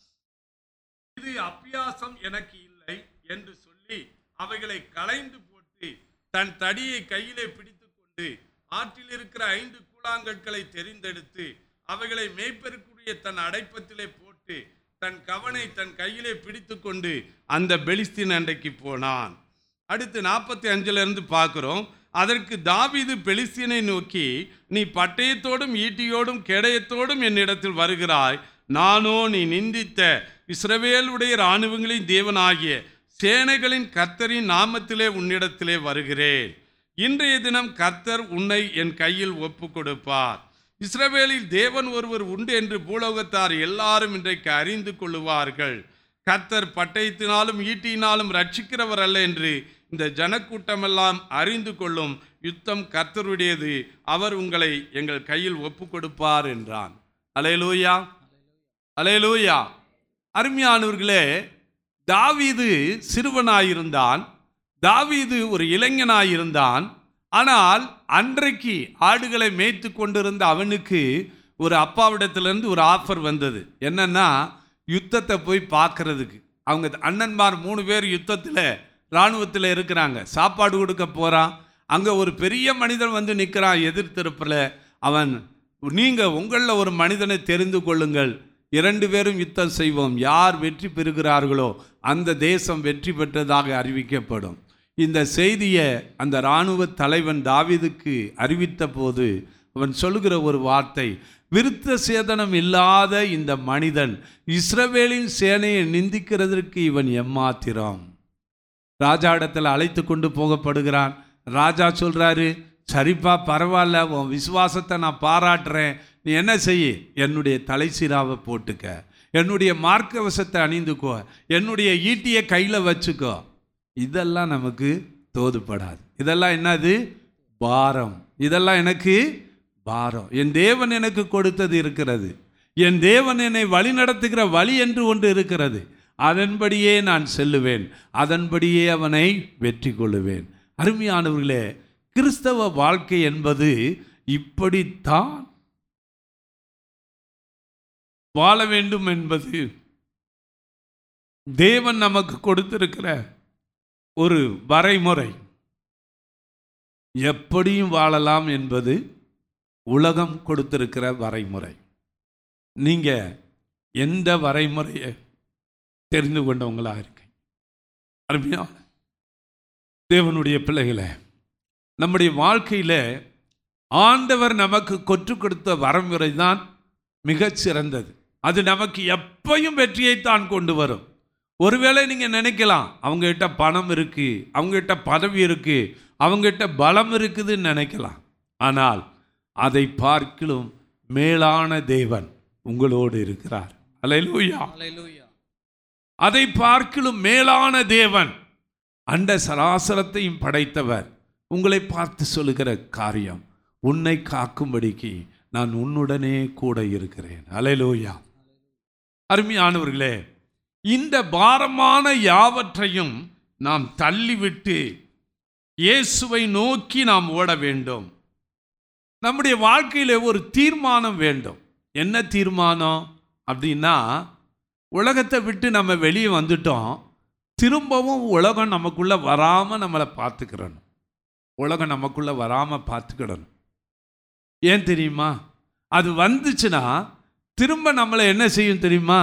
S1: இது அபியாசம் எனக்கு இல்லை என்று சொல்லி அவைகளை களைந்து போட்டு தன் தடியை கையிலே பிடித்துக்கொண்டு ஆற்றில் இருக்கிற ஐந்து கூழாங்கற்களை தெரிந்தெடுத்து அவைகளை மேய்ப்பெருக்குரிய தன் அடைப்பத்திலே போட்டு தன் கவனை தன் கையிலே பிடித்துக்கொண்டு அந்த பெலிஸ்தீன் அண்டைக்கு போனான் அடுத்து நாற்பத்தி அஞ்சுல இருந்து பார்க்கிறோம் அதற்கு தாவீது பெலிஸ்தீனை நோக்கி நீ பட்டயத்தோடும் ஈட்டியோடும் கேடயத்தோடும் என்னிடத்தில் வருகிறாய் நானோ நீ நிந்தித்த இஸ்ரவேலுடைய இராணுவங்களின் தேவனாகிய சேனைகளின் கர்த்தரின் நாமத்திலே உன்னிடத்திலே வருகிறேன் இன்றைய தினம் கர்த்தர் உன்னை என் கையில் ஒப்பு கொடுப்பார் இஸ்ரவேலில் தேவன் ஒருவர் உண்டு என்று பூலோகத்தார் எல்லாரும் இன்றைக்கு அறிந்து கொள்ளுவார்கள் கர்த்தர் பட்டயத்தினாலும் ஈட்டியினாலும் ரட்சிக்கிறவர் அல்ல என்று இந்த ஜனக்கூட்டமெல்லாம் அறிந்து கொள்ளும் யுத்தம் கர்த்தருடையது அவர் உங்களை எங்கள் கையில் ஒப்பு கொடுப்பார் என்றான் அலையலூயா அலையலூயா அருமையானவர்களே தாவீது சிறுவனாயிருந்தான் தாவீது ஒரு இளைஞனாயிருந்தான் ஆனால் அன்றைக்கு ஆடுகளை மேய்த்து கொண்டிருந்த அவனுக்கு ஒரு அப்பாவிடத்திலிருந்து ஒரு ஆஃபர் வந்தது என்னன்னா யுத்தத்தை போய் பார்க்கறதுக்கு அவங்க அண்ணன்மார் மூணு பேர் யுத்தத்தில் இராணுவத்தில் இருக்கிறாங்க சாப்பாடு கொடுக்க போகிறான் அங்கே ஒரு பெரிய மனிதன் வந்து நிற்கிறான் எதிர்த்திருப்பில் அவன் நீங்கள் உங்களில் ஒரு மனிதனை தெரிந்து கொள்ளுங்கள் இரண்டு பேரும் யுத்தம் செய்வோம் யார் வெற்றி பெறுகிறார்களோ அந்த தேசம் வெற்றி பெற்றதாக அறிவிக்கப்படும் இந்த செய்தியை அந்த இராணுவ தலைவன் தாவீதுக்கு அறிவித்த போது அவன் சொல்லுகிற ஒரு வார்த்தை விருத்த சேதனம் இல்லாத இந்த மனிதன் இஸ்ரவேலின் சேனையை நிந்திக்கிறதற்கு இவன் எம்மாத்திரம் ராஜா இடத்துல அழைத்து கொண்டு போகப்படுகிறான் ராஜா சொல்றாரு சரிப்பா பரவாயில்ல உன் விசுவாசத்தை நான் பாராட்டுறேன் நீ என்ன செய்ய என்னுடைய தலைசீராவை போட்டுக்க என்னுடைய மார்க்கவசத்தை அணிந்துக்கோ என்னுடைய ஈட்டியை கையில் வச்சுக்கோ இதெல்லாம் நமக்கு தோதுப்படாது இதெல்லாம் என்னது பாரம் இதெல்லாம் எனக்கு பாரம் என் தேவன் எனக்கு கொடுத்தது இருக்கிறது என் தேவன் என்னை வழி நடத்துகிற வழி என்று ஒன்று இருக்கிறது அதன்படியே நான் செல்லுவேன் அதன்படியே அவனை வெற்றி கொள்ளுவேன் அருமையானவர்களே கிறிஸ்தவ வாழ்க்கை என்பது இப்படித்தான் வாழ வேண்டும் என்பது தேவன் நமக்கு கொடுத்திருக்கிற ஒரு வரைமுறை எப்படியும் வாழலாம் என்பது உலகம் கொடுத்திருக்கிற வரைமுறை நீங்க எந்த வரைமுறையை தெரிந்து கொண்டவங்களா இருக்கீங்க அருமையா தேவனுடைய பிள்ளைகளை நம்முடைய வாழ்க்கையில் ஆண்டவர் நமக்கு கொற்றுக் கொடுத்த வரமுறை தான் மிகச் சிறந்தது அது நமக்கு எப்பையும் வெற்றியைத்தான் கொண்டு வரும் ஒருவேளை நீங்கள் நினைக்கலாம் அவங்ககிட்ட பணம் இருக்குது அவங்ககிட்ட பதவி இருக்குது அவங்ககிட்ட பலம் இருக்குதுன்னு நினைக்கலாம் ஆனால் அதை பார்க்கிலும் மேலான தேவன் உங்களோடு இருக்கிறார் அல்லேலூயா
S2: ஹalleluya
S1: அதை பார்க்கிலும் மேலான தேவன் அண்ட சராசரத்தையும் படைத்தவர் உங்களை பார்த்து சொல்லுகிற காரியம் உன்னை காக்கும்படிக்கு நான் உன்னுடனே கூட இருக்கிறேன் அலையலூயா அருமையானவர்களே இந்த பாரமான யாவற்றையும் நாம் தள்ளிவிட்டு இயேசுவை நோக்கி நாம் ஓட வேண்டும் நம்முடைய வாழ்க்கையில் ஒரு தீர்மானம் வேண்டும் என்ன தீர்மானம் அப்படின்னா உலகத்தை விட்டு நம்ம வெளியே வந்துட்டோம் திரும்பவும் உலகம் நமக்குள்ளே வராமல் நம்மளை பார்த்துக்கிறணும் உலகம் நமக்குள்ளே வராமல் பார்த்துக்கிடணும் ஏன் தெரியுமா அது வந்துச்சுன்னா திரும்ப நம்மளை என்ன செய்யும் தெரியுமா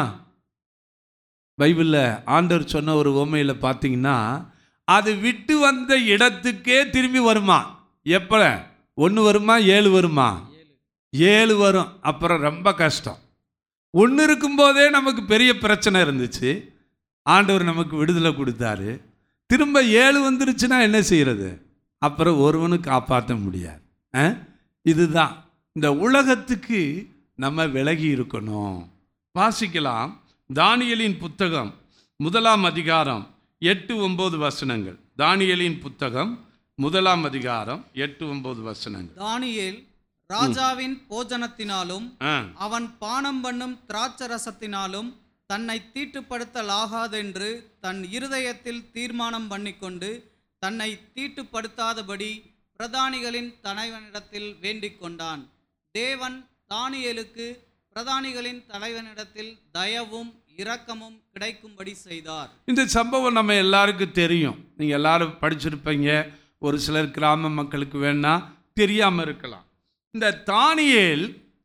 S1: பைபிளில் ஆண்டவர் சொன்ன ஒரு உண்மையில் பார்த்தீங்கன்னா அது விட்டு வந்த இடத்துக்கே திரும்பி வருமா எப்போ ஒன்று வருமா ஏழு வருமா ஏழு வரும் அப்புறம் ரொம்ப கஷ்டம் ஒன்று இருக்கும்போதே நமக்கு பெரிய பிரச்சனை இருந்துச்சு ஆண்டவர் நமக்கு விடுதலை கொடுத்தாரு திரும்ப ஏழு வந்துருச்சுன்னா என்ன செய்கிறது அப்புறம் ஒருவனும் காப்பாற்ற முடியாது ஆ? இதுதான் இந்த உலகத்துக்கு நம்ம விலகி இருக்கணும் வாசிக்கலாம் தானியலின் புத்தகம் முதலாம் அதிகாரம் எட்டு ஒன்பது வசனங்கள் தானியலின் புத்தகம் முதலாம் அதிகாரம் எட்டு ஒன்பது வசனங்கள்
S2: தானியேல் ராஜாவின் போஜனத்தினாலும்
S1: ஆ
S2: அவன் பானம் பண்ணும் திராட்சரசத்தினாலும் தன்னை தீட்டுப்படுத்தலாகாதென்று தன் இருதயத்தில் தீர்மானம் பண்ணிக்கொண்டு தன்னை தீட்டுப்படுத்தாதபடி பிரதானிகளின் தலைவனிடத்தில் வேண்டிக் கொண்டான் தேவன் தானியேலுக்கு பிரதானிகளின் தலைவனிடத்தில் தயவும் இரக்கமும் கிடைக்கும்படி செய்தார்
S1: இந்த சம்பவம் நம்ம எல்லாருக்கும் தெரியும் நீங்கள் எல்லாரும் படிச்சிருப்பீங்க ஒரு சிலர் கிராம மக்களுக்கு வேணா தெரியாமல் இருக்கலாம் இந்த தானியேல்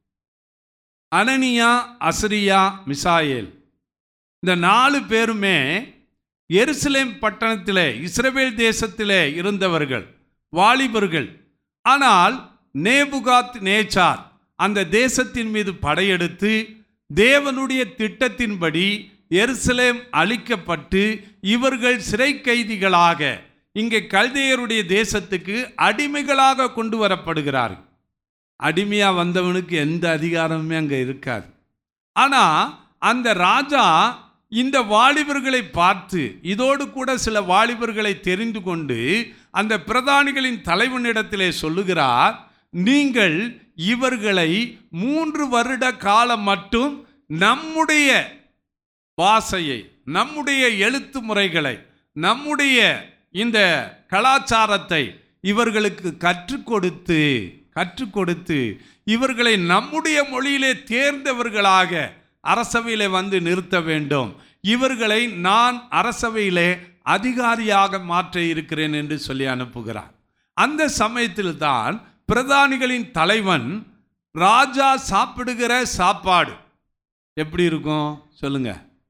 S1: அனனியா அசரியா மிசாயேல் இந்த நாலு பேருமே எருசலேம் பட்டணத்திலே இஸ்ரவேல் தேசத்திலே இருந்தவர்கள் வாலிபர்கள் ஆனால் நேபுகாத் நேச்சார் அந்த தேசத்தின் மீது படையெடுத்து தேவனுடைய திட்டத்தின்படி எருசலேம் அழிக்கப்பட்டு இவர்கள் சிறை கைதிகளாக இங்கே கல்தேயருடைய தேசத்துக்கு அடிமைகளாக கொண்டு வரப்படுகிறார்கள் அடிமையாக வந்தவனுக்கு எந்த அதிகாரமுமே அங்கே இருக்காது ஆனால் அந்த ராஜா இந்த வாலிபர்களை பார்த்து இதோடு கூட சில வாலிபர்களை தெரிந்து கொண்டு அந்த பிரதானிகளின் தலைவனிடத்திலே சொல்லுகிறார் நீங்கள் இவர்களை மூன்று வருட காலம் மட்டும் நம்முடைய பாஷையை நம்முடைய எழுத்து முறைகளை நம்முடைய இந்த கலாச்சாரத்தை இவர்களுக்கு கற்றுக் கொடுத்து கற்றுக் கொடுத்து இவர்களை நம்முடைய மொழியிலே தேர்ந்தவர்களாக அரசவையிலே வந்து நிறுத்த வேண்டும் இவர்களை நான் அரசவையிலே அதிகாரியாக மாற்ற இருக்கிறேன் என்று சொல்லி அனுப்புகிறார் அந்த சமயத்தில் தான் பிரதானிகளின் தலைவன் ராஜா சாப்பிடுகிற சாப்பாடு எப்படி இருக்கும் சொல்லுங்க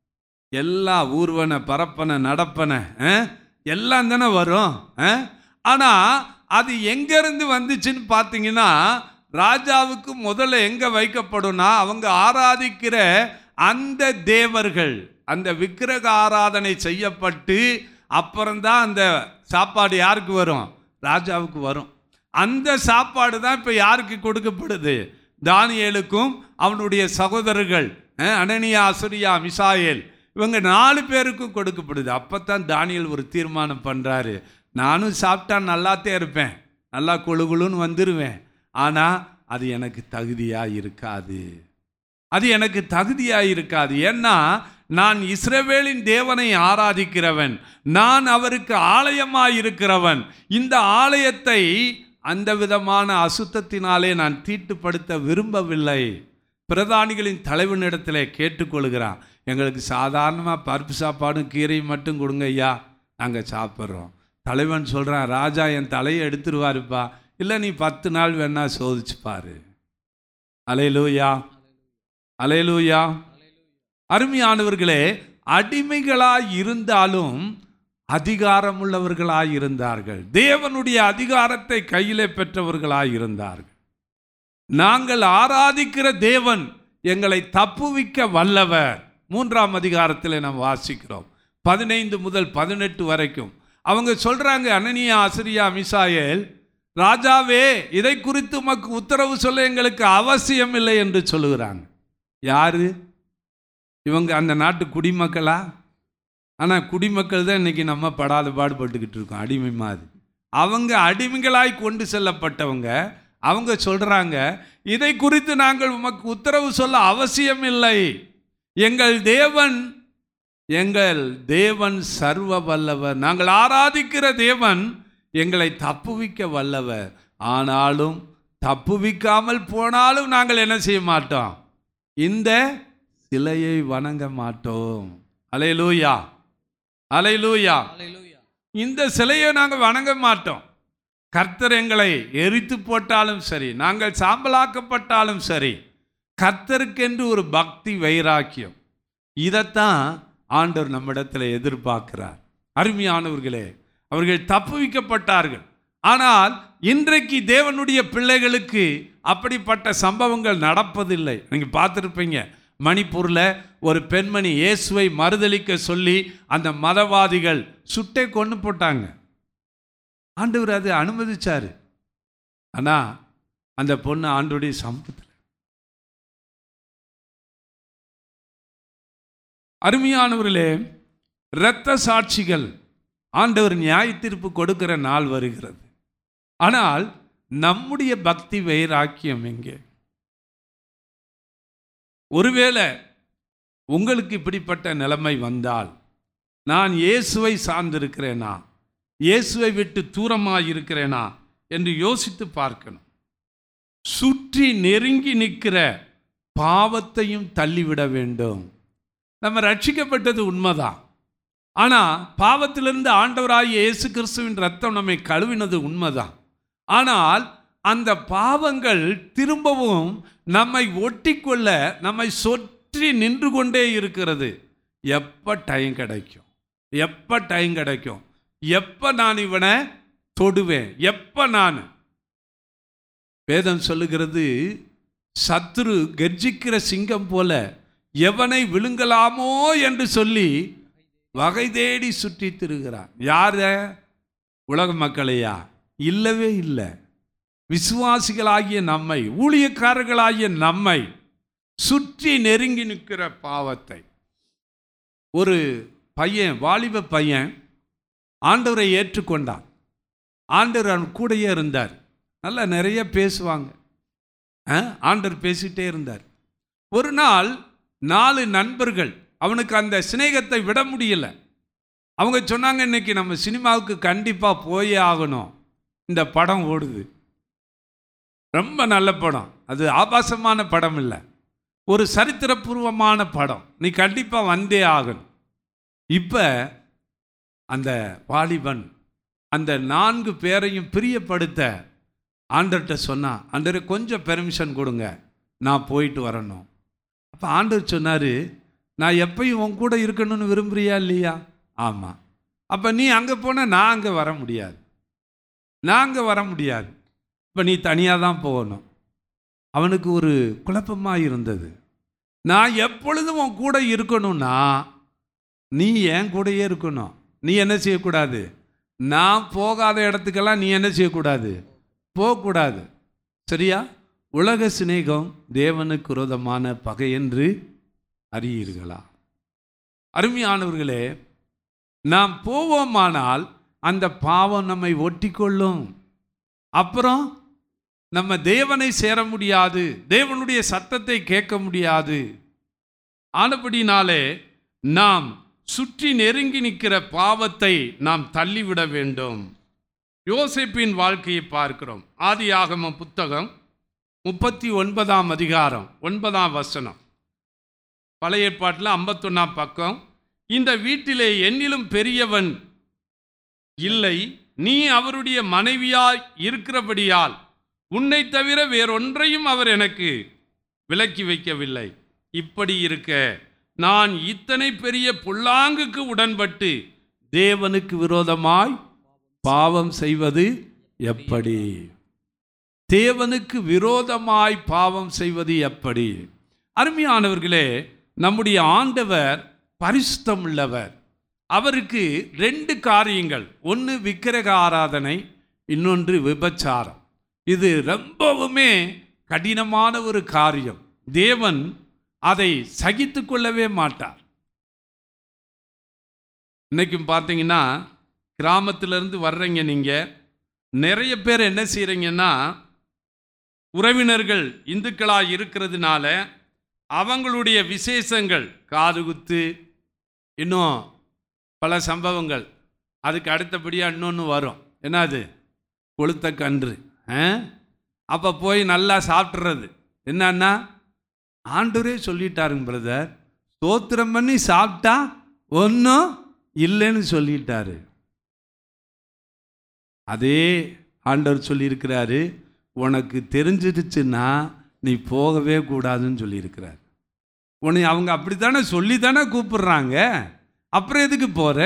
S1: எல்லா ஊர்வன பரப்பன நடப்பன ஆ? எல்லாம் தானே வரும் ஆ? ஆனா அது எங்கேருந்து வந்துச்சுன்னு பார்த்தீங்கன்னா ராஜாவுக்கு முதல்ல எங்கே வைக்கப்படும்னா அவங்க ஆராதிக்கிற அந்த தேவர்கள் அந்த விக்கிரக ஆராதனை செய்யப்பட்டு அப்புறம்தான் அந்த சாப்பாடு யாருக்கு வரும் ராஜாவுக்கு வரும் அந்த சாப்பாடு தான் இப்போ யாருக்கு கொடுக்கப்படுது தானியேலுக்கும் அவனுடைய சகோதரர்கள் அஹ், அனனியா அசுரியா மிசாயேல் இவங்க நாலு பேருக்கும் கொடுக்கப்படுது அப்போ தான் தானியேல் ஒரு தீர்மானம் பண்ணுறாரு நானும் சாப்பிட்டா நல்லாத்தே இருப்பேன் நல்லா குழு குழுன்னு வந்துடுவேன் ஆனால் அது எனக்கு தகுதியாக இருக்காது அது எனக்கு தகுதியாக இருக்காது ஏன்னா நான் இஸ்ரவேலின் தேவனை ஆராதிக்கிறவன் நான் அவருக்கு ஆலயமாய் இருக்கிறவன் இந்த ஆலயத்தை அந்த விதமான அசுத்தத்தினாலே நான் தீட்டுப்படுத்த விரும்பவில்லை பிரதானிகளின் தலைவனிடத்திலே கேட்டுக்கொள்கிறான் எங்களுக்கு சாதாரணமாக பருப்பு சாப்பாடும் கீரையும் மட்டும் கொடுங்க ஐயா நாங்கள் சாப்பிட்றோம் தலைவன் சொல்கிறான் ராஜா என் தலையை எடுத்துருவாருப்பா இல்லை நீ பத்து நாள் வேணா சோதிச்சு பாரு அலையலூயா அலையலூயா அருமையானவர்களே அடிமைகளாய் இருந்தாலும் அதிகாரமுள்ளவர்களாய் இருந்தார்கள் தேவனுடைய அதிகாரத்தை கையிலே பெற்றவர்களாய் இருந்தார்கள் நாங்கள் ஆராதிக்கிற தேவன் எங்களை தப்புவிக்க வல்லவர் மூன்றாம் அதிகாரத்தில் நாம் வாசிக்கிறோம் பதினைந்து முதல் பதினெட்டு வரைக்கும் அவங்க சொல்றாங்க அனனியா ஆசிரியா மிசாயேல் ராஜாவே இதை குறித்து உமக்கு உத்தரவு சொல்ல எங்களுக்கு அவசியம் இல்லை என்று சொல்லுகிறாங்க யாரு இவங்க அந்த நாட்டு குடிமக்களா ஆனால் குடிமக்கள் தான் இன்னைக்கு நம்ம படாத பாடுபட்டுக்கிட்டு இருக்கோம் அடிமை மாதிரி அவங்க அடிமைகளாய் கொண்டு செல்லப்பட்டவங்க அவங்க சொல்றாங்க இதை குறித்து நாங்கள் உமக்கு உத்தரவு சொல்ல அவசியம் இல்லை எங்கள் தேவன் எங்கள் தேவன் சர்வ வல்லவர் நாங்கள் ஆராதிக்கிற தேவன் எங்களை தப்புவிக்க வல்லவர் ஆனாலும் தப்புவிக்காமல் போனாலும் நாங்கள் என்ன செய்ய மாட்டோம் இந்த சிலையை வணங்க மாட்டோம் அலையலூயா அலையலூயா
S2: அல்லேலூயா
S1: இந்த சிலையை நாங்கள் வணங்க மாட்டோம் கர்த்தர் எங்களை எரித்து போட்டாலும் சரி நாங்கள் சாம்பலாக்கப்பட்டாலும் சரி கர்த்தருக்கென்று ஒரு பக்தி வைராக்கியம் இதைத்தான் ஆண்டவர் நம்மிடத்தில் எதிர்பார்க்கிறார் அருமையானவர்களே அவர்கள் தப்புவிக்கப்பட்டார்கள் ஆனால் இன்றைக்கு தேவனுடைய பிள்ளைகளுக்கு அப்படிப்பட்ட சம்பவங்கள் நடப்பதில்லை நீங்கள் பார்த்துருப்பீங்க மணிப்பூரில் ஒரு பெண்மணி இயேசுவை மறுதலிக்க சொல்லி அந்த மதவாதிகள் சுட்டே கொண்டு போட்டாங்க ஆண்டவர் அதை அனுமதிச்சாரு ஆனால் அந்த பொண்ணு ஆண்டோடைய சம்பத்தில் அருமையானவர்களே இரத்த சாட்சிகள் ஆண்டவர் நியாய தீர்ப்பு கொடுக்கிற நாள் வருகிறது ஆனால் நம்முடைய பக்தி வைராக்கியம் எங்கே ஒருவேளை உங்களுக்கு இப்படிப்பட்ட நிலைமை வந்தால் நான் இயேசுவை சார்ந்திருக்கிறேனா இயேசுவை விட்டு தூரமாக இருக்கிறேனா என்று யோசித்து பார்க்கணும் சுற்றி நெருங்கி நிற்கிற பாவத்தையும் தள்ளிவிட வேண்டும் நம்ம ரட்சிக்கப்பட்டது உண்மைதான் ஆனால் பாவத்திலிருந்து ஆண்டவராகிய இயேசு கிறிஸ்துவின் ரத்தம் நம்மை கழுவினது உண்மைதான் ஆனால் அந்த பாவங்கள் திரும்பவும் நம்மை ஒட்டிக்கொள்ள நம்மை சொற்றி நின்று கொண்டே இருக்கிறது எப்போ டைம் கிடைக்கும் எப்போ டைம் கிடைக்கும் எப்போ நான் இவனை தொடுவேன் எப்போ நான் வேதம் சொல்லுகிறது சத்துரு கர்ஜிக்கிற சிங்கம் போல எவனை விழுங்கலாமோ என்று சொல்லி வகை தேடி சுற்றி திருகிறான் யார உலக மக்களையா இல்லவே இல்லை விசுவாசிகளாகிய நம்மை ஊழியக்காரர்களாகிய நம்மை சுற்றி நெருங்கி நிற்கிற பாவத்தை ஒரு பையன் வாலிப பையன் ஆண்டவரை ஏற்றுக்கொண்டான் ஆண்டவர் அவன் கூடயே இருந்தார் நல்லா நிறைய பேசுவாங்க ஆ, ஆண்டவர் பேசிட்டே இருந்தார் ஒரு நாள் நாலு நண்பர்கள் அவனுக்கு அந்த சிநேகத்தை விட முடியல அவங்க சொன்னாங்க இன்னைக்கு நம்ம சினிமாவுக்கு கண்டிப்பாக போயே ஆகணும் இந்த படம் ஓடுது ரொம்ப நல்ல படம் அது ஆபாசமான படம் இல்லை ஒரு சரித்திரபூர்வமான படம் நீ கண்டிப்பாக வந்தே ஆகணும் இப்போ அந்த வாலிபன் அந்த நான்கு பேரையும் பிரியப்படுத்த ஆண்டர்கிட்ட சொன்னான் ஆண்டரை கொஞ்சம் பெர்மிஷன் கொடுங்க நான் போயிட்டு வரணும் அப்போ ஆண்டவர் சொன்னார் நான் எப்பயும் உன் கூட இருக்கணும்னு விரும்புறியா இல்லையா ஆமாம் அப்போ நீ அங்கே போனால் நான் அங்கே வர முடியாது நான் அங்கே வர முடியாது இப்போ நீ தனியாக தான் போகணும் அவனுக்கு ஒரு குழப்பமாக இருந்தது நான் எப்பொழுதும் உன் கூட இருக்கணும்னா நீ என் கூடயே இருக்கணும் நீ என்ன செய்யக்கூடாது நான் போகாத இடத்துக்கெல்லாம் நீ என்ன செய்யக்கூடாது போகக்கூடாது சரியா உலக சிநேகம் தேவனுக்கு விரோதமான பகை என்று அறியீர்களா அருமையானவர்களே நாம் போவோமானால் அந்த பாவம் நம்மை ஒட்டிக்கொள்ளும் அப்புறம் நம்ம தேவனை சேர முடியாது தேவனுடைய சத்தத்தை கேட்க முடியாது ஆனபடினாலே நாம் சுற்றி நெருங்கி நிற்கிற பாவத்தை நாம் தள்ளிவிட வேண்டும் யோசேப்பின் வாழ்க்கையை பார்க்கிறோம் ஆதியாகம புத்தகம் முப்பத்தி ஒன்பதாம் அதிகாரம் ஒன்பதாம் வசனம் பழைய ஏற்பாட்டில் ஐம்பத்தொன்னாம் பக்கம் இந்த வீட்டிலே என்னிலும் பெரியவன் இல்லை நீ அவருடைய மனைவியாய் இருக்கிறபடியால் உன்னை தவிர வேறொன்றையும் அவர் எனக்கு விலக்கி வைக்கவில்லை இப்படி இருக்க நான் இத்தனை பெரிய புல்லாங்குக்கு உடன்பட்டு தேவனுக்கு விரோதமாய் பாவம் செய்வது எப்படி தேவனுக்கு விரோதமாய் பாவம் செய்வது எப்படி அருமையானவர்களே நம்முடைய ஆண்டவர் பரிசுத்தம் உள்ளவர் அவருக்கு ரெண்டு காரியங்கள் ஒன்று விக்கிரக ஆராதனை இன்னொன்று விபச்சாரம் இது ரொம்பவுமே கடினமான ஒரு காரியம் தேவன் அதை சகித்து கொள்ளவே மாட்டார் இன்னைக்கும் பார்த்தீங்கன்னா கிராமத்திலேருந்து வர்றீங்க நீங்கள் நிறைய பேர் என்ன செய்கிறீங்கன்னா உறவினர்கள் இந்துக்களாக இருக்கிறதுனால அவங்களுடைய விசேஷங்கள் காதுகுத்து இன்னும் பல சம்பவங்கள் அதுக்கு அடுத்தபடியாக இன்னொன்று வரும் என்னது கொளுத்த கன்று அப்போ போய் நல்லா சாப்பிட்றது என்னன்னா ஆண்டவரே சொல்லிட்டாருங்க பிரதர் ஸ்தோத்திரம் பண்ணி சாப்பிட்டா ஒன்றும் இல்லைன்னு சொல்லிட்டாரு அதே ஆண்டவர் சொல்லியிருக்கிறாரு உனக்கு தெரிஞ்சிடுச்சுன்னா நீ போகவே கூடாதுன்னு சொல்லியிருக்கிறார் உன்னை அவங்க அப்படித்தானே சொல்லி தானே கூப்பிடுறாங்க அப்புறம் எதுக்கு போகிற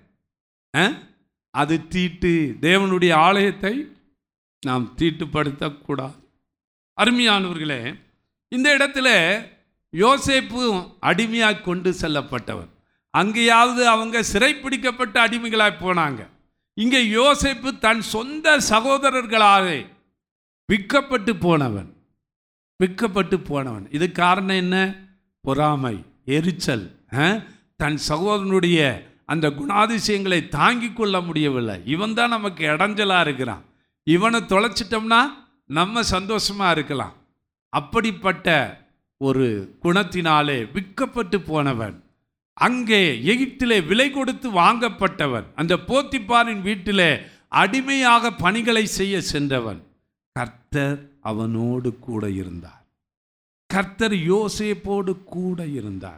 S1: அது தீட்டு தேவனுடைய ஆலயத்தை நாம் தீட்டுப்படுத்தக்கூடாது அருமையானவர்களே இந்த இடத்துல யோசேப்பு அடிமையாக கொண்டு செல்லப்பட்டவர் அங்கேயாவது அவங்க சிறைப்பிடிக்கப்பட்ட அடிமைகளாய் போனாங்க இங்கே யோசேப்பு தன் சொந்த சகோதரர்களாலே விற்கப்பட்டு போனவன் விற்கப்பட்டு போனவன் இது காரணம் என்ன பொறாமை எரிச்சல் ஆ? தன் சகோதரனுடைய அந்த குணாதிசயங்களை தாங்கிக் கொள்ள முடியவில்லை இவன் தான் நமக்கு இடைஞ்சலா இருக்கிறான் இவனை தொலைச்சிட்டோம்னா நம்ம சந்தோஷமா இருக்கலாம் அப்படிப்பட்ட ஒரு குணத்தினாலே விற்கப்பட்டு போனவன் அங்கே எகிப்திலே விலை கொடுத்து வாங்கப்பட்டவன் அந்த போத்திப்பாரின் வீட்டிலே அடிமையாக பணிகளை செய்ய சென்றவன் கர்த்தர் அவனோடு கூட இருந்தார் கர்த்தர் யோசேப்போடு கூட இருந்தார்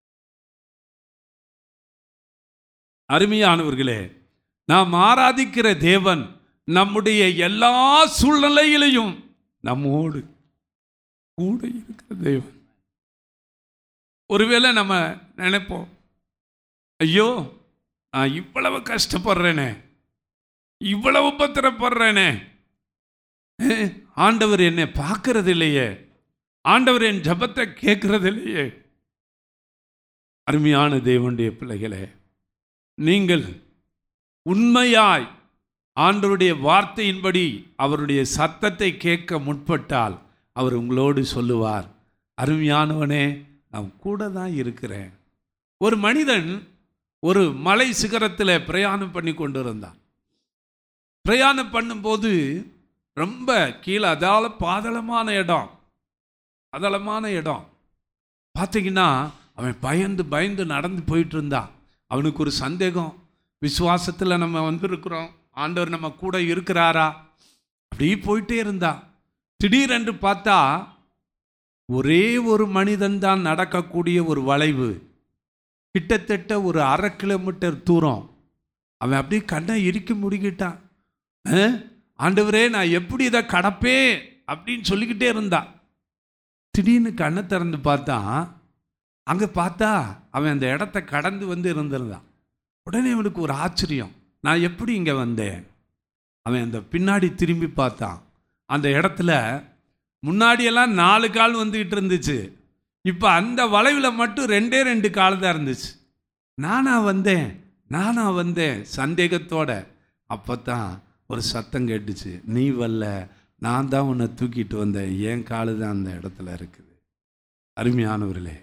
S1: அருமையானவர்களே நாம் ஆராதிக்கிற தேவன் நம்முடைய எல்லா சூழ்நிலையிலையும் நம்மோடு கூட இருக்கிற தேவன் ஒருவேளை நம்ம நினைப்போம் ஐயோ நான் இவ்வளவு கஷ்டப்படுறேனே இவ்வளவு பத்திரப்படுறேனே ஏ, ஆண்டவர் என்னை பார்க்கறது இல்லையே ஆண்டவர் என் ஜபத்தை கேட்கறது இல்லையே அருமையான தேவனுடைய பிள்ளைகளே நீங்கள் உண்மையாய் ஆண்டவருடைய வார்த்தையின்படி அவருடைய சத்தத்தை கேட்க முற்பட்டால் அவர் உங்களோடு சொல்லுவார் அருமையானவனே நான் கூட தான் இருக்கிறேன் ஒரு மனிதன் ஒரு மலை சிகரத்தில் பிரயாணம் பண்ணி கொண்டு இருந்தான் பிரயாணம் பண்ணும்போது ரொம்ப கீழே அதால பாதளமான இடம் அதளமான இடம் பார்த்தீங்கன்னா அவன் பயந்து பயந்து நடந்து போயிட்டு இருந்தான் அவனுக்கு ஒரு சந்தேகம் விசுவாசத்தில் நம்ம வந்திருக்கிறோம் ஆண்டவர் நம்ம கூட இருக்கிறாரா அப்படி போயிட்டே இருந்தா திடீரென்று பார்த்தா ஒரே ஒரு மனிதன் தான் நடக்கக்கூடிய ஒரு வளைவு கிட்டத்தட்ட ஒரு அரை கிலோமீட்டர் தூரம் அவன் அப்படியே கண்ணை இறுக்கி முடிக்கிட்டான் ஆ? ஆண்டவரே நான் எப்படி இதை கடப்பேன் அப்படின்னு சொல்லிக்கிட்டே இருந்தான் திடீர்னு கண்ணை திறந்து பார்த்தான் அங்கே பார்த்தா அவன் அந்த இடத்த கடந்து வந்து இருந்திருந்தான் உடனே அவனுக்கு ஒரு ஆச்சரியம் நான் எப்படி இங்கே வந்தேன் அவன் அந்த பின்னாடி திரும்பி பார்த்தான் அந்த இடத்துல முன்னாடியெல்லாம் நாலு கால் வந்துக்கிட்டு இருந்துச்சு இப்போ அந்த வளைவில் மட்டும் ரெண்டே ரெண்டு கால் தான் இருந்துச்சு நானா வந்தேன் நானா வந்தேன் சந்தேகத்தோட அப்போ தான் ஒரு சத்தம் கேட்டுச்சு நீ வரல நான் தான் உன்னை தூக்கிட்டு வந்தேன் என் காலு தான் அந்த இடத்துல இருக்குது அருமையானவர்களே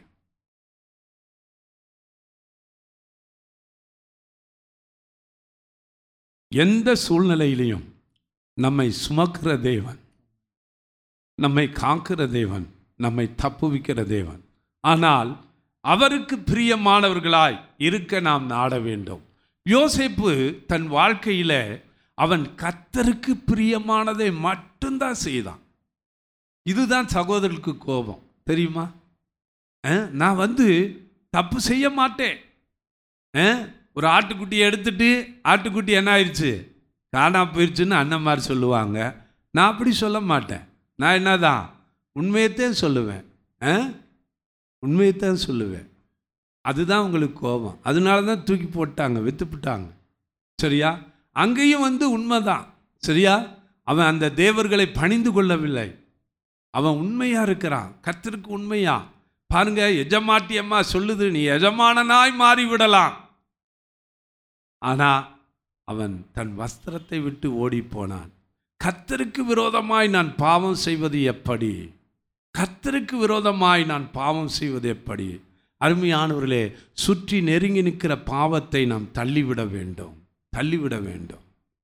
S1: எந்த சூழ்நிலையிலையும் நம்மை சுமக்கிற தேவன் நம்மை காக்கிற தேவன் நம்மை தப்புவிக்கிற தேவன் ஆனால் அவருக்கு பிரியமானவர்களாய் இருக்க நாம் நாட வேண்டும் யோசேப்பு தன் வாழ்க்கையில அவன் கத்தருக்கு பிரியமானதை மட்டும்தான் செய்தான் இதுதான் சகோதரருக்கு கோபம் தெரியுமா அஹ், நான் வந்து தப்பு செய்ய மாட்டேன் அஹ், ஒரு ஆட்டுக்குட்டியை எடுத்துட்டு ஆட்டுக்குட்டி என்ன ஆயிடுச்சு காணா போயிடுச்சுன்னு அண்ணன் மாதிரி சொல்லுவாங்க நான் அப்படி சொல்ல மாட்டேன் நான் என்னதான் உண்மையத்தான் சொல்லுவேன் ஆ உண்மையத்தான் சொல்லுவேன் அதுதான் உங்களுக்கு கோபம் அதனால தான் தூக்கி போட்டாங்க வித்துப்பிட்டாங்க சரியா அங்கேயும் வந்து உண்மைதான் சரியா அவன் அந்த தேவர்களை பணிந்து கொள்ளவில்லை அவன் உண்மையா இருக்கிறான் கர்த்தருக்கு உண்மையா பாருங்க எஜமாட்டி அம்மா சொல்லுது நீ எஜமானனாய் மாறி விடலாம் ஆனா அவன் தன் வஸ்திரத்தை விட்டு ஓடி போனான் கர்த்தருக்கு விரோதமாய் நான் பாவம் செய்வது எப்படி கர்த்தருக்கு விரோதமாய் நான் பாவம் செய்வது எப்படி அருமையானவர்களே சுற்றி நெருங்கி நிற்கிற பாவத்தை நாம் தள்ளிவிட வேண்டும் தள்ளிவிட வேண்டும்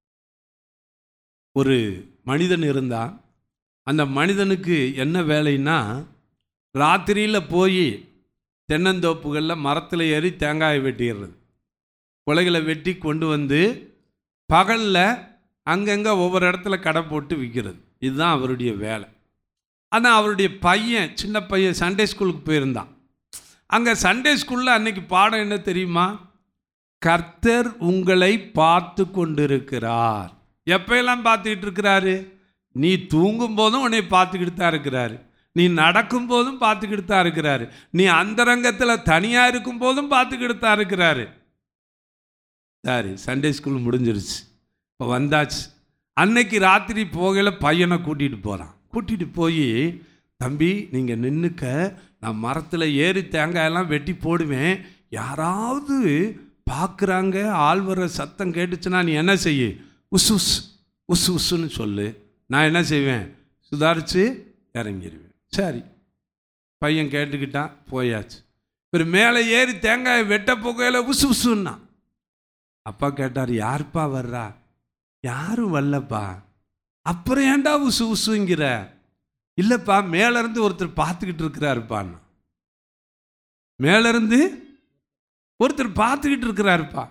S1: ஒரு மனிதன் இருந்தான் அந்த மனிதனுக்கு என்ன வேலைன்னா ராத்திரியில் போய் தென்னந்தோப்புகளில் மரத்தில் ஏறி தேங்காயை வெட்டிடுறது குலைகளை வெட்டி கொண்டு வந்து பகலில் அங்கங்கே ஒவ்வொரு இடத்துல கடை போட்டு விற்கிறது இதுதான் அவருடைய வேலை ஆனால் அவருடைய பையன் சின்ன பையன் சண்டே ஸ்கூலுக்கு போயிருந்தான் அங்கே சண்டே ஸ்கூலில் அன்னைக்கு பாடம் என்ன தெரியுமா கர்த்தர் உங்களை பார்த்து கொண்டிருக்கிறார் எப்பயெல்லாம் பார்த்துக்கிட்டு இருக்கிறாரு நீ தூங்கும் போதும் உன்னை பார்த்துக்கிட்டு தான் இருக்கிறாரு நீ நடக்கும் போதும் பார்த்துக்கிட்டு தான் இருக்கிறாரு நீ அந்தரங்கத்தில் தனியாக இருக்கும் போதும் பார்த்துக்கிட்டு தான் இருக்கிறாரு சரி சண்டே ஸ்கூல் முடிஞ்சிருச்சு இப்போ வந்தாச்சு அன்னைக்கு ராத்திரி போகையில் பையனை கூட்டிகிட்டு போகிறான் கூட்டிகிட்டு போய் தம்பி நீங்கள் நின்றுக்க நான் மரத்தில் ஏறி தேங்காயெல்லாம் வெட்டி போடுவேன் யாராவது பார்க்குறாங்க ஆள் வர சத்தம் கேட்டுச்சுன்னா நீ என்ன செய்ய உஸ் உஸ் உஸ் உஸ்ன்னு சொல்லு நான் என்ன செய்வேன் சுதாரித்து இறங்கிடுவேன் சரி பையன் கேட்டுக்கிட்டான் போயாச்சு ஒரு மேலே ஏறி தேங்காயை வெட்ட போகையில் உசு உசுன்னா அப்பா கேட்டார் யாருப்பா வர்றா யாரும் வரலப்பா அப்புறம் ஏன்டா உசு உசுங்கிற இல்லைப்பா மேலேருந்து ஒருத்தர் பார்த்துக்கிட்டு இருக்கிறாருப்பான்னு மேலேருந்து ஒருத்தர் பார்த்துக்கிட்டு இருக்கிறாருப்பா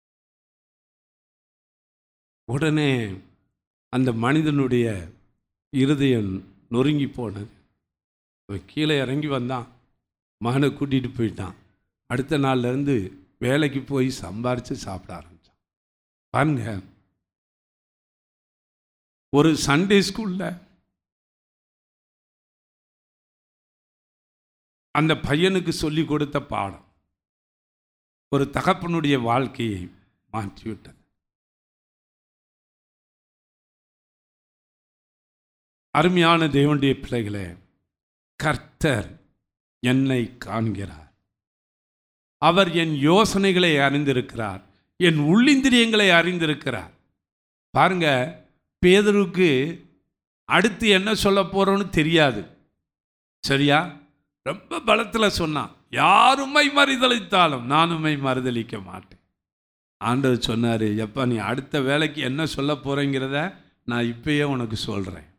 S1: உடனே அந்த மனிதனுடைய இருதயம் நொறுங்கி போனது அவன் கீழே இறங்கி வந்தான் மகனை கூட்டிகிட்டு போயிட்டான் அடுத்த நாள்லேருந்து வேலைக்கு போய் சம்பாரித்து சாப்பிட ஆரம்பித்தான் பாருங்க ஒரு சண்டே ஸ்கூலில் அந்த பையனுக்கு சொல்லி கொடுத்த பாடம் ஒரு தகப்பனுடைய வாழ்க்கையை மாற்றிவிட்டது அருமையான தேவனுடைய பிள்ளைகளே கர்த்தர் என்னை காண்கிறார் அவர் என் யோசனைகளை அறிந்திருக்கிறார் என் உள்ளிந்திரியங்களை அறிந்திருக்கிறார் பாருங்க பேதருக்கு அடுத்து என்ன சொல்ல போறோன்னு தெரியாது சரியா ரொம்ப பலத்தில் சொன்னான் யாருமை மறுதளித்தாலும் நானுமை மறுதளிக்க மாட்டேன் ஆண்டவர் சொன்னார் எப்பா நீ அடுத்த வேலைக்கு என்ன சொல்ல போகிறேங்கிறத நான் இப்பயே உனக்கு சொல்கிறேன்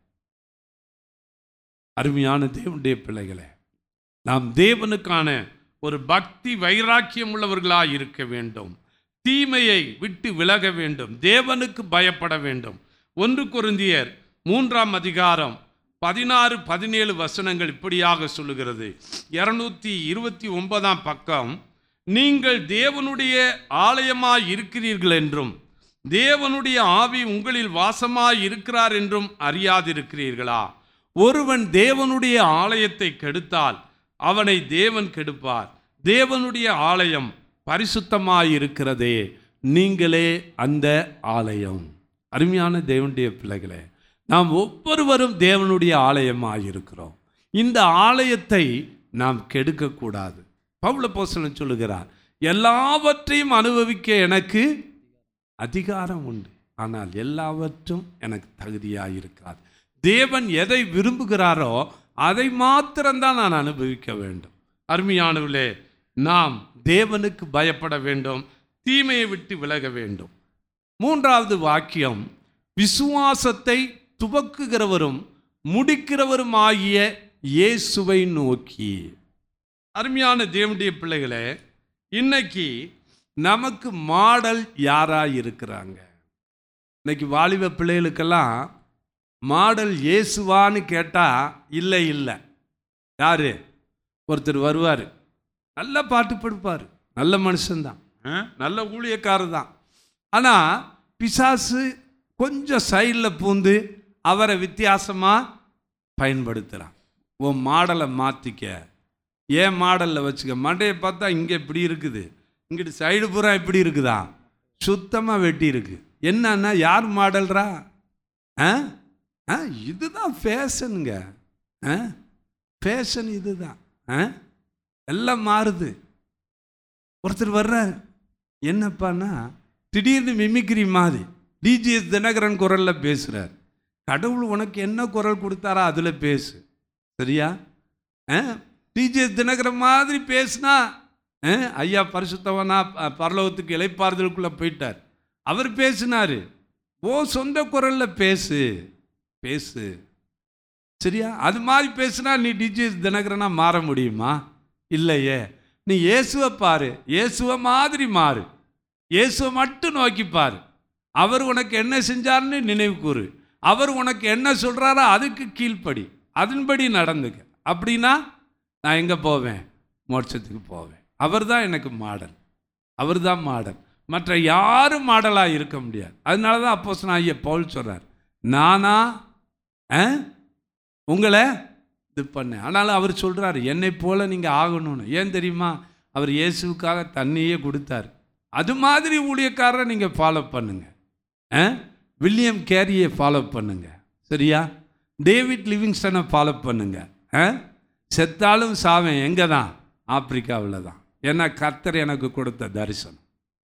S1: அருமையான தேவனுடைய பிள்ளைகளே நாம் தேவனுக்கான ஒரு பக்தி வைராக்கியம் உள்ளவர்களாக இருக்க வேண்டும் தீமையை விட்டு விலக வேண்டும் தேவனுக்கு பயப்பட வேண்டும் ஒன்று குருந்தியர் மூன்றாம் அதிகாரம் பதினாறு பதினேழு வசனங்கள் இப்படியாக சொல்லுகிறது இருநூத்தி இருபத்தி ஒன்பதாம் பக்கம் நீங்கள் தேவனுடைய ஆலயமாய் இருக்கிறீர்கள் என்றும் தேவனுடைய ஆவி உங்களில் வாசமாய் இருக்கிறார் என்றும் அறியாதிருக்கிறீர்களா ஒருவன் தேவனுடைய ஆலயத்தை கெடுத்தால் அவனை தேவன் கெடுப்பார் தேவனுடைய ஆலயம் பரிசுத்தமாயிருக்கிறதே நீங்களே அந்த ஆலயம் அருமையான தேவனுடைய பிள்ளைகளே நாம் ஒவ்வொருவரும் தேவனுடைய ஆலயமாக இருக்கிறோம் இந்த ஆலயத்தை நாம் கெடுக்கக்கூடாது பவுல போசலன் சொல்லுகிறார் எல்லாவற்றையும் அனுபவிக்க எனக்கு அதிகாரம் உண்டு ஆனால் எல்லாவற்றும் எனக்கு தகுதியாக இருக்காது தேவன் எதை விரும்புகிறாரோ அதை மாத்திரம்தான் நான் அனுபவிக்க வேண்டும் அருமையானவர்களே நாம் தேவனுக்கு பயப்பட வேண்டும் தீமையை விட்டு விலக வேண்டும் மூன்றாவது வாக்கியம் விசுவாசத்தை துவக்குகிறவரும் முடிக்கிறவரும் ஆகிய இயேசுவை நோக்கி அருமையான தேவனுடைய பிள்ளைகளே இன்னைக்கு நமக்கு மாடல் யாரா இருக்கிறாங்க இன்னைக்கு வாலிப பிள்ளைகளுக்கெல்லாம் மாடல் இயேசுவான்னு கேட்டால் இல்லை இல்லை யாரு ஒருத்தர் வருவார் நல்ல பாட்டு படுப்பார் நல்ல மனுஷன்தான் ஆ? நல்ல ஊழியக்காரர் தான் ஆனால் பிசாசு கொஞ்சம் சைடில் பூந்து அவரை வித்தியாசமாக பயன்படுத்துகிறான் உன் மாடலை மாற்றிக்க ஏன் மாடலில் வச்சுக்க மண்டையை பார்த்தா இங்கே இப்படி இருக்குது இங்கிட்டு சைடு பூரா இப்படி இருக்குதா சுத்தமாக வெட்டி இருக்கு என்னன்னா யார் மாடல்ரா ஆ ஆ இதுதான் ஃபேஷனுங்க ஆ ஃபேஷன் இதுதான் ஆ எல்லாம் மாறுது ஒருத்தர் வர்றாரு என்னப்பான்னா திடீர்னு மிமிக்ரி மாதிரி டிஜிஎஸ் தினகரன் குரலில் பேசுகிறார் கடவுள் உனக்கு என்ன குரல் கொடுத்தாரோ அதில் பேசு சரியா ஆ டிஜிஎஸ் தினகரன் மாதிரி பேசுனா ஆ, ஐயா பரிசுத்தவனா ப- பரலோகத்துக்கு இலைப்பாறுதலுக்குள்ளே போயிட்டார் அவர் பேசினாரு ஓ சொந்த குரலில் பேசு பேசு சரியா அது மாதிரி பேசுனா நீ டிஜிஎஸ் தினகரனா மாற முடியுமா இல்லையே நீ இயேசுவை பாரு இயேசுவை மாதிரி மாறு இயேசுவை மட்டும் நோக்கி பாரு அவர் உனக்கு என்ன செஞ்சார்னு நினைவு கூறு அவர் உனக்கு என்ன சொல்கிறாரோ அதுக்கு கீழ்ப்படி அதன்படி நடந்துக்க அப்படின்னா நான் எங்கே போவேன் மோட்சத்துக்கு போவேன் அவர் தான் எனக்கு மாடல் அவர் தான் மாடல் மற்ற யாரும் மாடலாக இருக்க முடியாது அதனால தான் அப்போஸ் நான் ஐயா பவுல் சொல்கிறார் நானா ஆ? உங்களை இது பண்ணேன் ஆனாலும் அவர் சொல்கிறாரு என்னை போல நீங்கள் ஆகணும்னு ஏன் தெரியுமா அவர் இயேசுவுக்காக தண்ணியே கொடுத்தார் அது மாதிரி ஊழியக்காரரை நீங்கள் ஃபாலோ பண்ணுங்க ஆ? வில்லியம் கேரியை ஃபாலோ பண்ணுங்க சரியா டேவிட் லிவிங்ஸ்டனை ஃபாலோ பண்ணுங்க ஆ? செத்தாலும் சாவேன் எங்கே தான் ஆப்பிரிக்காவில் தான் ஏன்னா கர்த்தர் எனக்கு கொடுத்த தரிசனம்